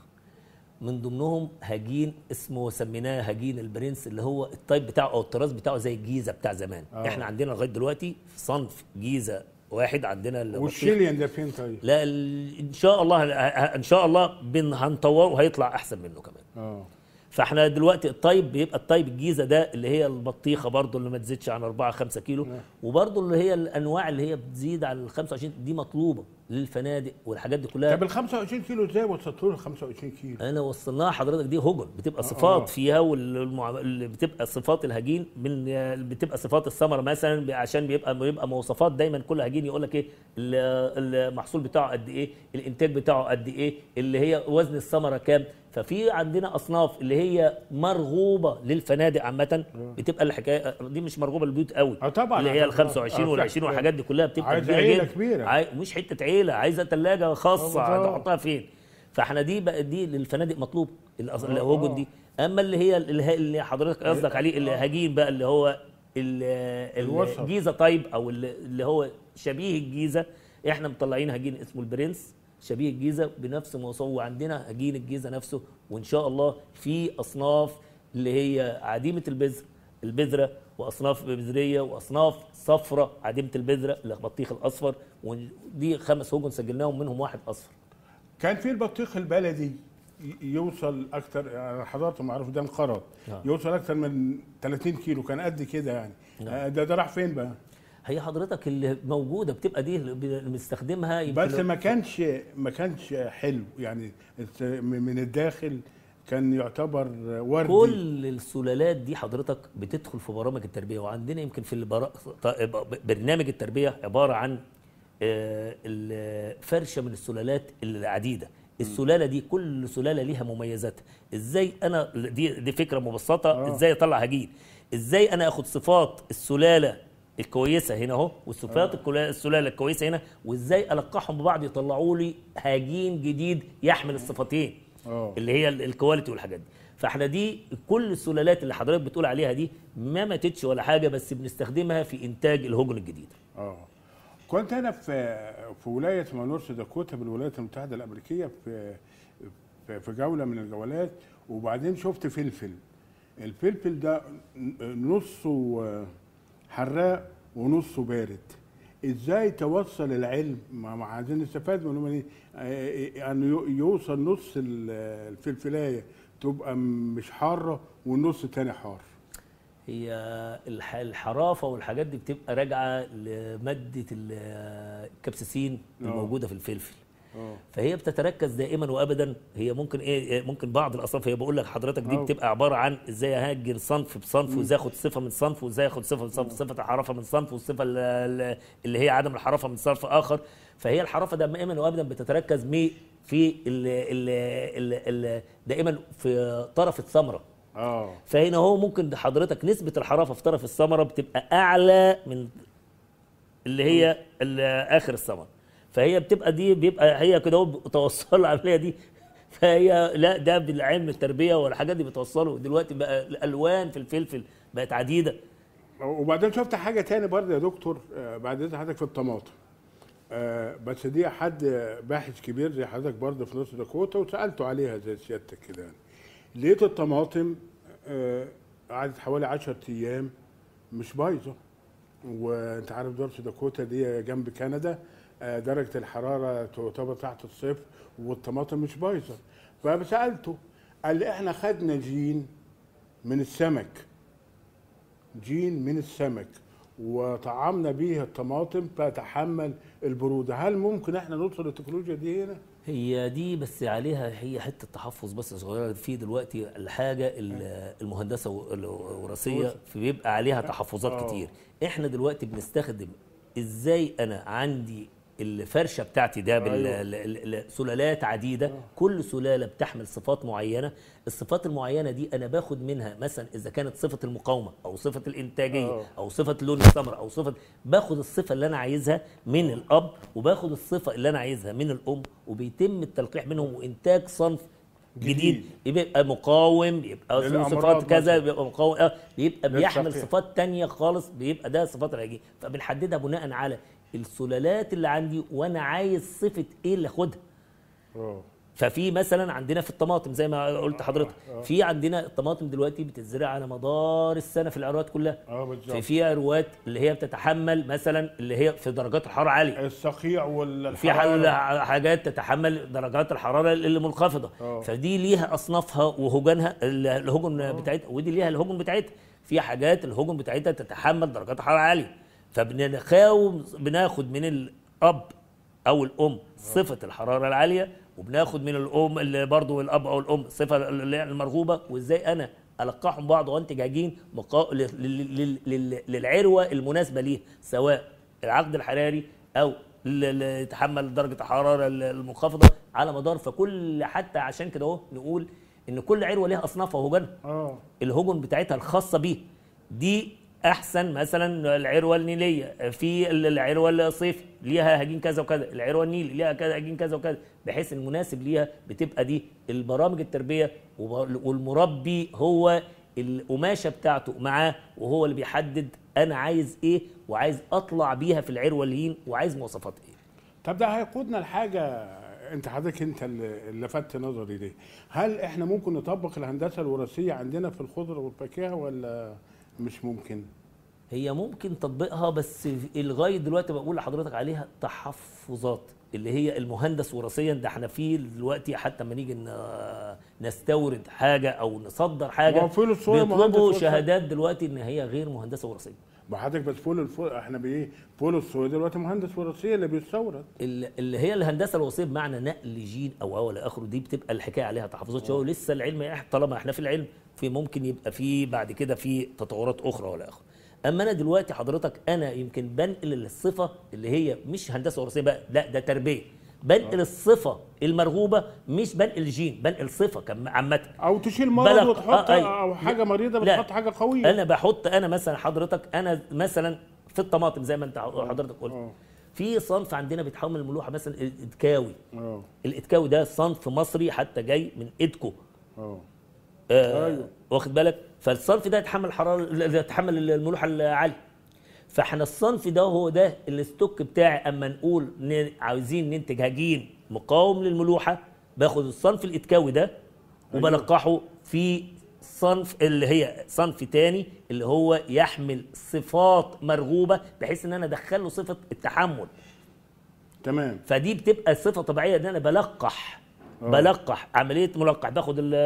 [SPEAKER 2] من ضمنهم هجين اسمه سميناه هجين البرنس اللي هو التايب بتاعه او الطراز بتاعه زي الجيزه بتاع زمان
[SPEAKER 1] آه.
[SPEAKER 2] احنا عندنا لغايه دلوقتي في صنف جيزه واحد عندنا البطيخ
[SPEAKER 1] والشيليان ده فين طيب؟
[SPEAKER 2] لا ال- ان شاء الله ان شاء الله بن هنطوره وهيطلع احسن منه كمان
[SPEAKER 1] اه
[SPEAKER 2] فاحنا دلوقتي الطيب بيبقى الطيب الجيزه ده اللي هي البطيخه برضو اللي ما تزيدش عن 4 5 كيلو وبرضو اللي هي الانواع اللي هي بتزيد عن ال 25 دي مطلوبه للفنادق والحاجات دي كلها
[SPEAKER 1] طب ال 25 كيلو ازاي وصلتوا له 25 كيلو؟
[SPEAKER 2] انا وصلناها حضرتك دي هجن بتبقى صفات
[SPEAKER 1] آه.
[SPEAKER 2] فيها والمع... اللي بتبقى صفات الهجين من بتبقى صفات الثمره مثلا ب- عشان بيبقى بيبقى مواصفات دايما كل هجين يقول لك ايه ال- المحصول بتاعه قد ايه الانتاج بتاعه قد ايه اللي هي وزن الثمره كام ففي عندنا اصناف اللي هي مرغوبه للفنادق عامه بتبقى الحكايه دي مش مرغوبه للبيوت قوي
[SPEAKER 1] آه طبعاً،
[SPEAKER 2] اللي هي
[SPEAKER 1] عشان-
[SPEAKER 2] ال 25
[SPEAKER 1] آه،
[SPEAKER 2] وال
[SPEAKER 1] فعلا.
[SPEAKER 2] 20 والحاجات دي كلها بتبقى
[SPEAKER 1] عايزة
[SPEAKER 2] كبيره
[SPEAKER 1] عيلة
[SPEAKER 2] جدا
[SPEAKER 1] كبيرة.
[SPEAKER 2] عاي... مش حته عيله عايزه ثلاجه خاصه
[SPEAKER 1] آه، آه.
[SPEAKER 2] نحطها فين فاحنا دي بقى دي للفنادق مطلوب الأص-
[SPEAKER 1] آه،
[SPEAKER 2] الهوجن
[SPEAKER 1] آه.
[SPEAKER 2] دي اما اللي هي اللي, اللي حضرتك قصدك عليه الهجين بقى اللي هو ال-
[SPEAKER 1] الوسط.
[SPEAKER 2] الجيزه طيب او اللي اللي هو شبيه الجيزه احنا مطلعين هجين اسمه البرنس شبيه الجيزه بنفس مواصفه وعندنا هجين الجيزه نفسه وان شاء الله في اصناف اللي هي عديمه البذر البذره واصناف بذريه واصناف صفرة عديمه البذره اللي البطيخ الاصفر ودي خمس هجن سجلناهم منهم واحد اصفر
[SPEAKER 1] كان في البطيخ البلدي ي- يوصل اكتر يعني حضرته معروف ده انقرض
[SPEAKER 2] نعم.
[SPEAKER 1] يوصل اكتر من 30 كيلو كان قد كده يعني آه، ده ده راح فين بقى
[SPEAKER 2] هي حضرتك اللي موجوده بتبقى دي اللي بنستخدمها يمكن
[SPEAKER 1] بس ما كانش ما كانش حلو يعني الت- من الداخل كان يعتبر وردي
[SPEAKER 2] كل السلالات دي حضرتك بتدخل في برامج التربيه وعندنا يمكن في البرا... ط- برنامج التربيه عباره عن آه، ال- فرشه من السلالات العديده السلاله دي كل سلاله ليها مميزاتها ازاي انا دي دي فكره مبسطه
[SPEAKER 1] آه.
[SPEAKER 2] ازاي اطلع هجين ازاي انا اخد صفات السلاله الكويسه هنا اهو والصفات الكلا- السلاله الكويسه هنا وازاي القحهم ببعض يطلعوا لي هجين جديد يحمل الصفتين
[SPEAKER 1] اه
[SPEAKER 2] اللي هي ال- الكواليتي والحاجات دي فاحنا دي كل السلالات اللي حضرتك بتقول عليها دي ما ماتتش ولا حاجه بس بنستخدمها في انتاج الهجن الجديد
[SPEAKER 1] اه كنت انا في في ولايه اسمها نورث داكوتا بالولايات المتحده الامريكيه في في في جوله من الجولات وبعدين شفت فلفل الفلفل ده نصه حراق ونصه بارد ازاي توصل العلم ما ما عايزين نستفاد من دي ان يو- يوصل نص ال- الفلفلايه تبقى مش حاره والنص التاني حار
[SPEAKER 2] هي الح- الحرافه والحاجات دي بتبقى راجعه لماده ال- الكبسيسين
[SPEAKER 1] آه.
[SPEAKER 2] الموجوده في الفلفل
[SPEAKER 1] اه
[SPEAKER 2] فهي بتتركز دائما وابدا هي ممكن ايه ممكن بعض الاصناف هي بقول لك حضرتك دي
[SPEAKER 1] آه.
[SPEAKER 2] بتبقى عباره عن ازاي اهجن صنف بصنف وازاي اخد صفه من صنف وازاي اخد صفه من صنف صفه الحرافه من صنف والصفه ال- ال- اللي هي عدم الحرافه من صنف اخر فهي الحرافه دائما وابدا بتتركز مي في ال ال ال ال دائما في طرف الثمره
[SPEAKER 1] اه
[SPEAKER 2] فهنا هو ممكن حضرتك نسبه الحرافه في طرف الثمره بتبقى اعلى من اللي هي ال- اخر الثمره فهي بتبقى دي بيبقى هي كده هو توصل العمليه دي فهي لا ده بالعلم التربيه والحاجات دي بتوصله دلوقتي بقى الالوان في الفلفل بقت عديده
[SPEAKER 1] وبعدين شفت حاجه تاني برضه يا دكتور آه، بعد اذن حضرتك في الطماطم آه، بس دي حد باحث كبير زي حضرتك برضه في نص داكوتا وسالته عليها زي سيادتك كده يعني لقيت الطماطم آه، قعدت حوالي 10 ايام مش بايظه وانت عارف نورث داكوتا دي جنب كندا آه، درجه الحراره تعتبر تحت الصفر والطماطم مش بايظه فسالته قال لي احنا خدنا جين من السمك جين من السمك وطعمنا بيه الطماطم فتحمل البروده هل ممكن احنا نوصل للتكنولوجيا دي هنا
[SPEAKER 2] هي دي بس عليها هي حته تحفظ بس صغيره في دلوقتي الحاجه ال- المهندسه و- الوراثيه بيبقى عليها تحفظات
[SPEAKER 1] آه.
[SPEAKER 2] كتير احنا دلوقتي بنستخدم ازاي انا عندي الفرشه بتاعتي ده
[SPEAKER 1] أيوة.
[SPEAKER 2] بالسلالات عديده كل سلاله بتحمل صفات معينه الصفات المعينه دي انا باخد منها مثلا اذا كانت صفه المقاومه او صفه الانتاجيه
[SPEAKER 1] آه.
[SPEAKER 2] او صفه لون الثمره او صفه باخد الصفه اللي انا عايزها من الاب وباخد الصفه اللي انا عايزها من الام وبيتم التلقيح منهم وانتاج صنف
[SPEAKER 1] جديد.
[SPEAKER 2] جديد, يبقى مقاوم يبقى له
[SPEAKER 1] للأمراض
[SPEAKER 2] صفات كذا
[SPEAKER 1] مثلاً.
[SPEAKER 2] بيبقى مقاوم آه، بيبقى بيحمل
[SPEAKER 1] للتلقيح.
[SPEAKER 2] صفات تانية خالص بيبقى ده صفات العجين فبنحددها بناء على السلالات اللي عندي وانا عايز صفه ايه اللي اخدها
[SPEAKER 1] اه
[SPEAKER 2] ففي مثلا عندنا في الطماطم زي ما قلت حضرتك في عندنا الطماطم دلوقتي بتتزرع على مدار السنه في العروات كلها
[SPEAKER 1] اه بالظبط
[SPEAKER 2] في في عروات اللي هي بتتحمل مثلا اللي هي في درجات الحراره عاليه
[SPEAKER 1] الصقيع وال
[SPEAKER 2] في حل حاجات تتحمل درجات الحراره اللي منخفضه
[SPEAKER 1] آه.
[SPEAKER 2] فدي ليها اصنافها وهجنها ال- الهجن بتاعتها ودي ليها الهجن بتاعتها في حاجات الهجن بتاعتها تتحمل درجات حراره عاليه فبنخاوم بناخد من الاب او الام صفه الحراره العاليه وبناخد من الام اللي برضه الاب او الام الصفه اللي هي المرغوبه وازاي انا القحهم بعض وانتج عجين مقا... لل... لل... لل... للعروه المناسبه ليه سواء العقد الحراري او اللي يتحمل درجه الحراره المنخفضه على مدار فكل حتى عشان كده اهو نقول ان كل عروه ليها اصنافها وهجنها
[SPEAKER 1] اه
[SPEAKER 2] الهجن بتاعتها الخاصه بيه دي احسن مثلا العروه النيليه في العروه الصيفي ليها هجين كذا وكذا العروه النيلي ليها كذا هجين كذا وكذا بحيث المناسب ليها بتبقى دي البرامج التربيه وب- والمربي هو القماشه بتاعته معاه وهو اللي بيحدد انا عايز ايه وعايز اطلع بيها في العروه اللين وعايز مواصفات ايه
[SPEAKER 1] طب ده هيقودنا لحاجه انت حضرتك انت اللي اللي لفت نظري ليه هل احنا ممكن نطبق الهندسه الوراثيه عندنا في الخضره والفاكهه ولا مش ممكن
[SPEAKER 2] هي ممكن تطبيقها بس لغايه دلوقتي بقول لحضرتك عليها تحفظات اللي هي المهندس وراثيا ده احنا فيه دلوقتي حتى لما نيجي ن- نستورد حاجه او نصدر
[SPEAKER 1] ما
[SPEAKER 2] حاجه
[SPEAKER 1] هو فول الصويا مهندس
[SPEAKER 2] بيطلبوا
[SPEAKER 1] وراثي.
[SPEAKER 2] شهادات دلوقتي ان هي غير مهندسه وراثيه
[SPEAKER 1] ما حضرتك بس فول الفول احنا بايه فول الصويا دلوقتي مهندس وراثيه اللي بيستورد
[SPEAKER 2] ال- اللي هي الهندسه الوراثيه بمعنى نقل جين او او الى اخره دي بتبقى الحكايه عليها تحفظات شويه ولسه العلم إح- طالما احنا في العلم في ممكن يبقى في بعد كده في تطورات اخرى ولا اخره اما انا دلوقتي حضرتك انا يمكن بنقل الصفه اللي هي مش هندسه وراثيه بقى لا ده تربيه بنقل الصفه المرغوبه مش بنقل جين بنقل صفه كم- عامه
[SPEAKER 1] او تشيل مرض
[SPEAKER 2] بلغ-
[SPEAKER 1] وتحط
[SPEAKER 2] آه، أي.
[SPEAKER 1] او حاجه مريضه
[SPEAKER 2] لا.
[SPEAKER 1] بتحط حاجه قويه
[SPEAKER 2] انا بحط انا مثلا حضرتك انا مثلا في الطماطم زي ما انت حضرتك قلت
[SPEAKER 1] آه.
[SPEAKER 2] في صنف عندنا بيتحمل الملوحه مثلا الاتكاوي
[SPEAKER 1] اه
[SPEAKER 2] الاتكاوي ده صنف مصري حتى جاي من ادكو
[SPEAKER 1] اه
[SPEAKER 2] آه
[SPEAKER 1] أيوة.
[SPEAKER 2] واخد بالك فالصنف ده يتحمل حراره يتحمل الملوحه العاليه فاحنا الصنف ده هو ده الستوك بتاعي اما نقول ن- عاوزين ننتج هجين مقاوم للملوحه باخد الصنف الاتكاوي ده وبلقحه في صنف اللي هي صنف تاني اللي هو يحمل صفات مرغوبه بحيث ان انا ادخل له صفه التحمل
[SPEAKER 1] تمام
[SPEAKER 2] فدي بتبقى صفه طبيعيه ان انا بلقح
[SPEAKER 1] آه.
[SPEAKER 2] بلقح عمليه ملقح باخد ال-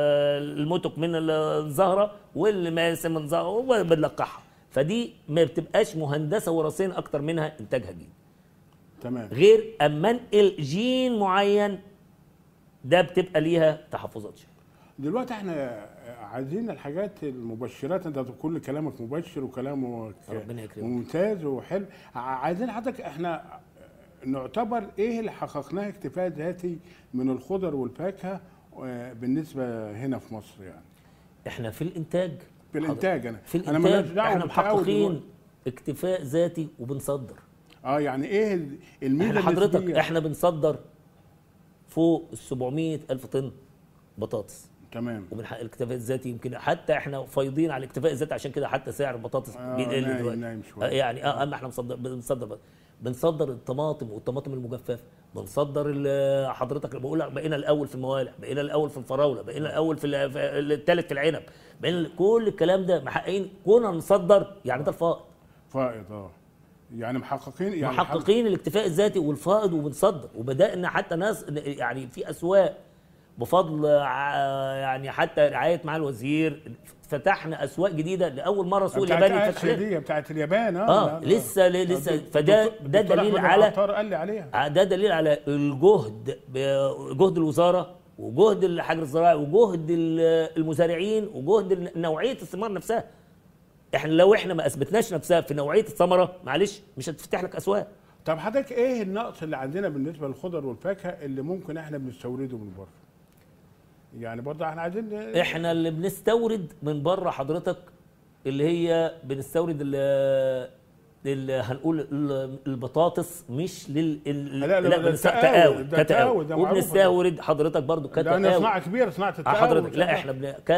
[SPEAKER 2] المتك من الزهره والماس من زهره وبنلقحها فدي ما بتبقاش مهندسه وراثيا اكتر منها انتاج هجين
[SPEAKER 1] تمام
[SPEAKER 2] غير اما انقل جين معين ده بتبقى ليها تحفظات شوية.
[SPEAKER 1] دلوقتي احنا عايزين الحاجات المبشرات انت كل كلامك مبشر وكلامك
[SPEAKER 2] ربنا يكرمك.
[SPEAKER 1] ممتاز وحلو ع- عايزين حضرتك احنا نعتبر ايه اللي حققناه اكتفاء ذاتي من الخضر والفاكهه آه، بالنسبه هنا في مصر يعني
[SPEAKER 2] احنا في الانتاج
[SPEAKER 1] في الانتاج انا
[SPEAKER 2] في
[SPEAKER 1] انا ماليش
[SPEAKER 2] الانتاج
[SPEAKER 1] دعوه
[SPEAKER 2] احنا
[SPEAKER 1] بالتعود
[SPEAKER 2] محققين
[SPEAKER 1] دلوقتي.
[SPEAKER 2] اكتفاء ذاتي وبنصدر
[SPEAKER 1] اه يعني ايه ال- الميزه
[SPEAKER 2] احنا حضرتك
[SPEAKER 1] النسبية؟
[SPEAKER 2] احنا بنصدر فوق ال 700 الف طن بطاطس
[SPEAKER 1] تمام
[SPEAKER 2] وبنحقق الاكتفاء الذاتي يمكن حتى احنا فايضين على الاكتفاء الذاتي عشان كده حتى سعر البطاطس
[SPEAKER 1] آه،
[SPEAKER 2] بيقل
[SPEAKER 1] نايم-
[SPEAKER 2] دلوقتي
[SPEAKER 1] نايم شوية.
[SPEAKER 2] آه، يعني اه اما احنا بنصدر بنصدر بقى. بنصدر الطماطم والطماطم المجففه بنصدر ال- حضرتك اللي بقول لك بقينا الاول في الموالح بقينا الاول في الفراوله بقينا الاول في ال- في الثالث في العنب بقينا كل الكلام ده محققين كنا نصدر يعني ده الفائض
[SPEAKER 1] فائض اه يعني محققين يعني
[SPEAKER 2] محققين الاكتفاء الذاتي والفائض وبنصدر وبدانا حتى ناس يعني في اسواق بفضل ع- يعني حتى رعايه مع الوزير فتحنا اسواق جديده لاول مره سوق
[SPEAKER 1] بتاعت
[SPEAKER 2] الياباني يتفتح
[SPEAKER 1] آسيا
[SPEAKER 2] لنا
[SPEAKER 1] دي بتاعت اليابان اه
[SPEAKER 2] اه
[SPEAKER 1] لا، لا.
[SPEAKER 2] لسه لسه
[SPEAKER 1] دكتور-
[SPEAKER 2] فده
[SPEAKER 1] دكتور-
[SPEAKER 2] ده
[SPEAKER 1] دكتور
[SPEAKER 2] دليل
[SPEAKER 1] أحمد
[SPEAKER 2] على
[SPEAKER 1] العطار قال لي عليها
[SPEAKER 2] ده دليل على الجهد ب- جهد الوزاره وجهد الحجر الزراعي وجهد ال- المزارعين وجهد نوعيه الثمار نفسها احنا لو احنا ما اثبتناش نفسها في نوعيه الثمره معلش مش هتفتح لك اسواق
[SPEAKER 1] طب حضرتك ايه النقص اللي عندنا بالنسبه للخضر والفاكهه اللي ممكن احنا بنستورده من بره؟ يعني برضه احنا عايزين
[SPEAKER 2] احنا اللي بنستورد من بره حضرتك اللي هي بنستورد ال ال- هنقول ال- البطاطس مش لل ال-
[SPEAKER 1] لا، لا، ده
[SPEAKER 2] بنست-
[SPEAKER 1] تقاوي،
[SPEAKER 2] تقاوي
[SPEAKER 1] ده تقاوي،
[SPEAKER 2] كتقاوي
[SPEAKER 1] ده معروف.
[SPEAKER 2] وبنستورد حضرتك برضو
[SPEAKER 1] لان
[SPEAKER 2] كتقاوي
[SPEAKER 1] صناعه كبيره صناعه
[SPEAKER 2] آه
[SPEAKER 1] التقاوي
[SPEAKER 2] حضرتك لا احنا بن... ك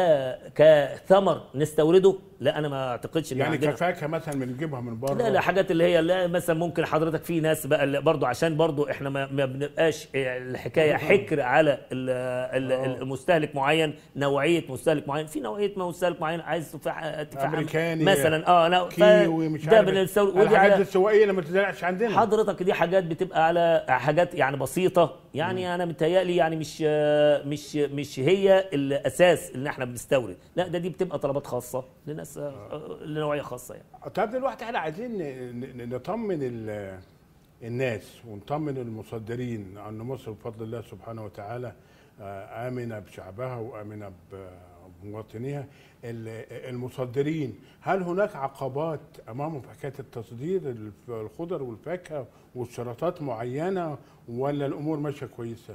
[SPEAKER 2] كثمر نستورده لا انا ما اعتقدش ان
[SPEAKER 1] يعني
[SPEAKER 2] عندنا
[SPEAKER 1] كفاكهه مثلا بنجيبها من بره
[SPEAKER 2] لا لا حاجات اللي هي لا مثلا ممكن حضرتك في ناس بقى اللي برضو عشان برضو احنا ما, ما بنبقاش الحكايه حكر على ال- ال-
[SPEAKER 1] آه.
[SPEAKER 2] المستهلك معين نوعيه مستهلك معين في نوعيه مستهلك معين عايز تفاح تفاح
[SPEAKER 1] أمريكاني،
[SPEAKER 2] مثلا اه لا
[SPEAKER 1] كيوي مش
[SPEAKER 2] ده
[SPEAKER 1] عارف
[SPEAKER 2] بنستورد ودي
[SPEAKER 1] الحاجات دي
[SPEAKER 2] على
[SPEAKER 1] السوائيه اللي ما تزرعش عندنا
[SPEAKER 2] حضرتك دي حاجات بتبقى على حاجات يعني بسيطه يعني انا متهيألي يعني مش مش مش هي الاساس ان احنا بنستورد لا ده دي بتبقى طلبات خاصه لناس لنوعيه خاصه يعني
[SPEAKER 1] طب دلوقتي احنا عايزين ن- ن- نطمن ال- الناس ونطمن المصدرين ان مصر بفضل الله سبحانه وتعالى آه، امنه بشعبها وامنه ب- بمواطنيها ال- المصدرين هل هناك عقبات امامهم في حكايه التصدير الف- الخضر والفاكهه واشتراطات معينه ولا الامور ماشيه كويسه؟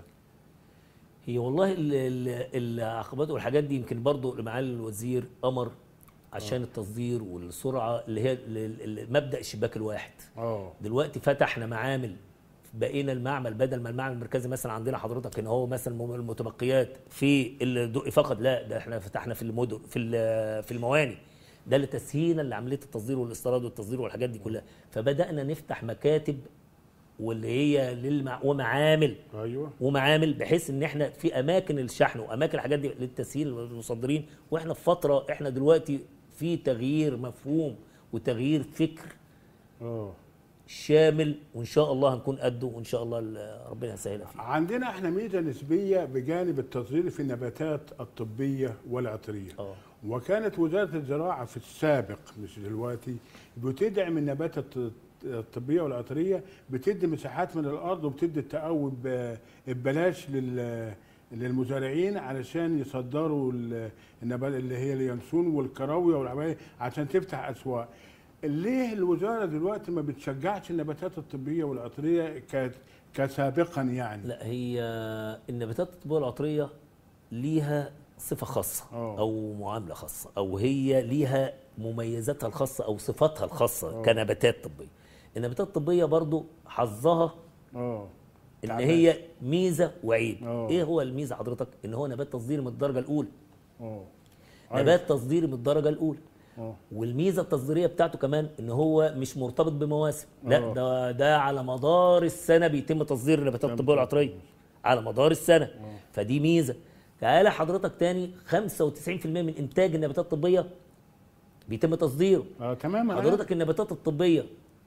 [SPEAKER 2] هي والله ال- ال- العقبات والحاجات دي يمكن برضو معالي الوزير امر عشان التصدير والسرعه اللي هي ال- ال- مبدا الشباك الواحد
[SPEAKER 1] اه
[SPEAKER 2] دلوقتي فتحنا معامل بقينا المعمل بدل ما المعمل المركزي مثلا عندنا حضرتك ان هو مثلا الم- المتبقيات في الدقي فقط لا ده احنا فتحنا في المدن في ال- في المواني ده لتسهيلا لعمليه التصدير والاستيراد والتصدير والحاجات دي كلها فبدانا نفتح مكاتب واللي هي للمع ومعامل
[SPEAKER 1] ايوه
[SPEAKER 2] ومعامل بحيث ان احنا في اماكن الشحن واماكن الحاجات دي للتسهيل للمصدرين واحنا في فتره احنا دلوقتي في تغيير مفهوم وتغيير فكر
[SPEAKER 1] اه
[SPEAKER 2] شامل وان شاء الله هنكون قده وان شاء الله ال- ربنا يسهلها فيه
[SPEAKER 1] عندنا احنا ميزه نسبيه بجانب التصدير في النباتات الطبيه والعطريه
[SPEAKER 2] اه
[SPEAKER 1] وكانت وزاره الزراعه في السابق مش دلوقتي بتدعم النبات الط- الطبيه والعطريه بتدي مساحات من الارض وبتدي التقوي ب- ببلاش لل للمزارعين علشان يصدروا ال- النبات اللي هي اليانسون والكراويه والعباية عشان تفتح اسواق ليه الوزاره دلوقتي ما بتشجعش النباتات الطبيه والعطريه ك- كسابقا يعني
[SPEAKER 2] لا هي النباتات الطبيه العطريه ليها صفه خاصه
[SPEAKER 1] آه.
[SPEAKER 2] او معامله خاصه او هي ليها مميزاتها الخاصه او صفاتها الخاصه
[SPEAKER 1] آه.
[SPEAKER 2] كنباتات طبيه النباتات الطبيه برضو حظها
[SPEAKER 1] اه
[SPEAKER 2] ان
[SPEAKER 1] تعبان.
[SPEAKER 2] هي ميزه وعيب
[SPEAKER 1] آه.
[SPEAKER 2] ايه هو الميزه حضرتك ان هو نبات تصديري من الدرجه الاولى
[SPEAKER 1] اه
[SPEAKER 2] نبات تصديري من الدرجه الاولى
[SPEAKER 1] اه
[SPEAKER 2] والميزه التصديريه بتاعته كمان ان هو مش مرتبط بمواسم لا
[SPEAKER 1] آه.
[SPEAKER 2] ده ده على مدار السنه بيتم تصدير النباتات الطبيه والعطريه على مدار السنه فدي ميزه تعالى حضرتك تاني 95% من انتاج النباتات الطبيه بيتم تصديره
[SPEAKER 1] اه تماما
[SPEAKER 2] حضرتك النباتات الطبيه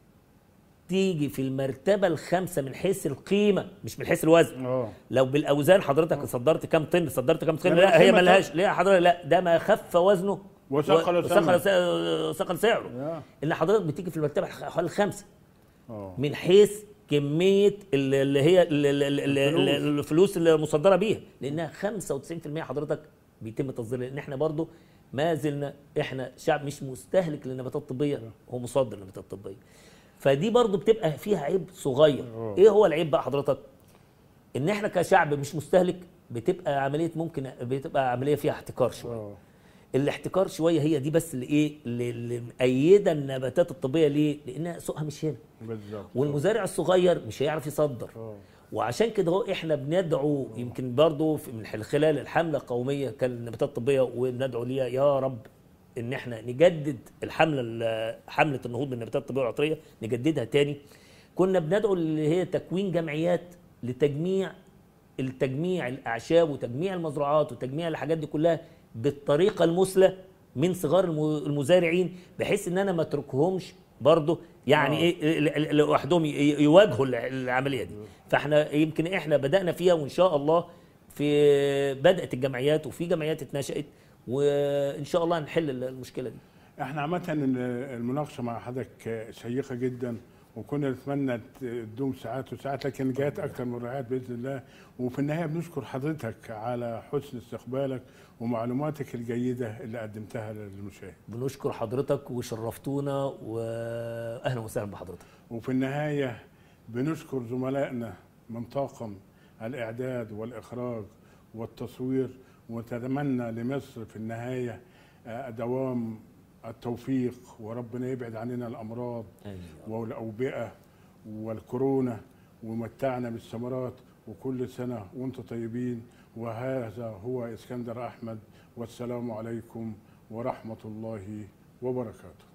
[SPEAKER 2] تيجي في المرتبه الخامسه من حيث القيمه مش من حيث الوزن
[SPEAKER 1] اه
[SPEAKER 2] لو بالاوزان حضرتك صدرت كام طن صدرت كام طن
[SPEAKER 1] لا،
[SPEAKER 2] لا هي
[SPEAKER 1] قيمة
[SPEAKER 2] ملهاش ليه يا حضرتك لا ده ما خف وزنه
[SPEAKER 1] وثقل
[SPEAKER 2] وثقل
[SPEAKER 1] ثمنه.
[SPEAKER 2] سعره ثقل سعره
[SPEAKER 1] آه.
[SPEAKER 2] ان حضرتك بتيجي في المرتبه حوالي الخامسه
[SPEAKER 1] اه
[SPEAKER 2] من حيث كميه ال- اللي هي ال- ال- ال- ال-
[SPEAKER 1] الفلوس.
[SPEAKER 2] الفلوس اللي مصدره بيها لانها 95% حضرتك بيتم تصديرها لان احنا برضو ما زلنا احنا شعب مش مستهلك للنباتات الطبيه هو مصدر للنباتات الطبيه فدي برضو بتبقى فيها عيب صغير
[SPEAKER 1] آه.
[SPEAKER 2] ايه هو العيب بقى حضرتك ان احنا كشعب مش مستهلك بتبقى عمليه ممكن بتبقى عمليه فيها احتكار شويه
[SPEAKER 1] اه
[SPEAKER 2] الاحتكار شويه هي دي بس اللي ايه اللي اللي مأيده النباتات الطبيه ليه؟ لانها سوقها مش هنا
[SPEAKER 1] بالظبط
[SPEAKER 2] والمزارع الصغير مش هيعرف يصدر
[SPEAKER 1] اه
[SPEAKER 2] وعشان كده هو احنا بندعو يمكن برضه في- من خلال الحمله القوميه كالنباتات الطبيه وندعو ليها يا رب ان احنا نجدد الحمله ال- حمله النهوض بالنباتات الطبيه والعطريه نجددها تاني كنا بندعو اللي هي تكوين جمعيات لتجميع التجميع الاعشاب وتجميع المزروعات وتجميع الحاجات دي كلها بالطريقه المثلى من صغار الم- المزارعين بحيث ان انا ما اتركهمش برضه يعني
[SPEAKER 1] آه.
[SPEAKER 2] ايه ال- ال- لوحدهم ي- ي- يواجهوا الع- العمليه دي فاحنا يمكن احنا بدانا فيها وان شاء الله في بدات الجمعيات وفي جمعيات اتنشأت وان شاء الله نحل المشكله دي
[SPEAKER 1] احنا عامة المناقشة مع حضرتك شيقة جدا وكنا نتمنى تدوم ساعات وساعات لكن جات اكثر من رعايات باذن الله وفي النهايه بنشكر حضرتك على حسن استقبالك ومعلوماتك الجيده اللي قدمتها للمشاهد
[SPEAKER 2] بنشكر حضرتك وشرفتونا واهلا وسهلا بحضرتك
[SPEAKER 1] وفي النهايه بنشكر زملائنا من طاقم الاعداد والاخراج والتصوير ونتمنى لمصر في النهايه آه، دوام التوفيق وربنا يبعد عننا الامراض والاوبئه والكورونا ومتعنا بالثمرات وكل سنه وانتم طيبين وهذا هو اسكندر احمد والسلام عليكم ورحمه الله وبركاته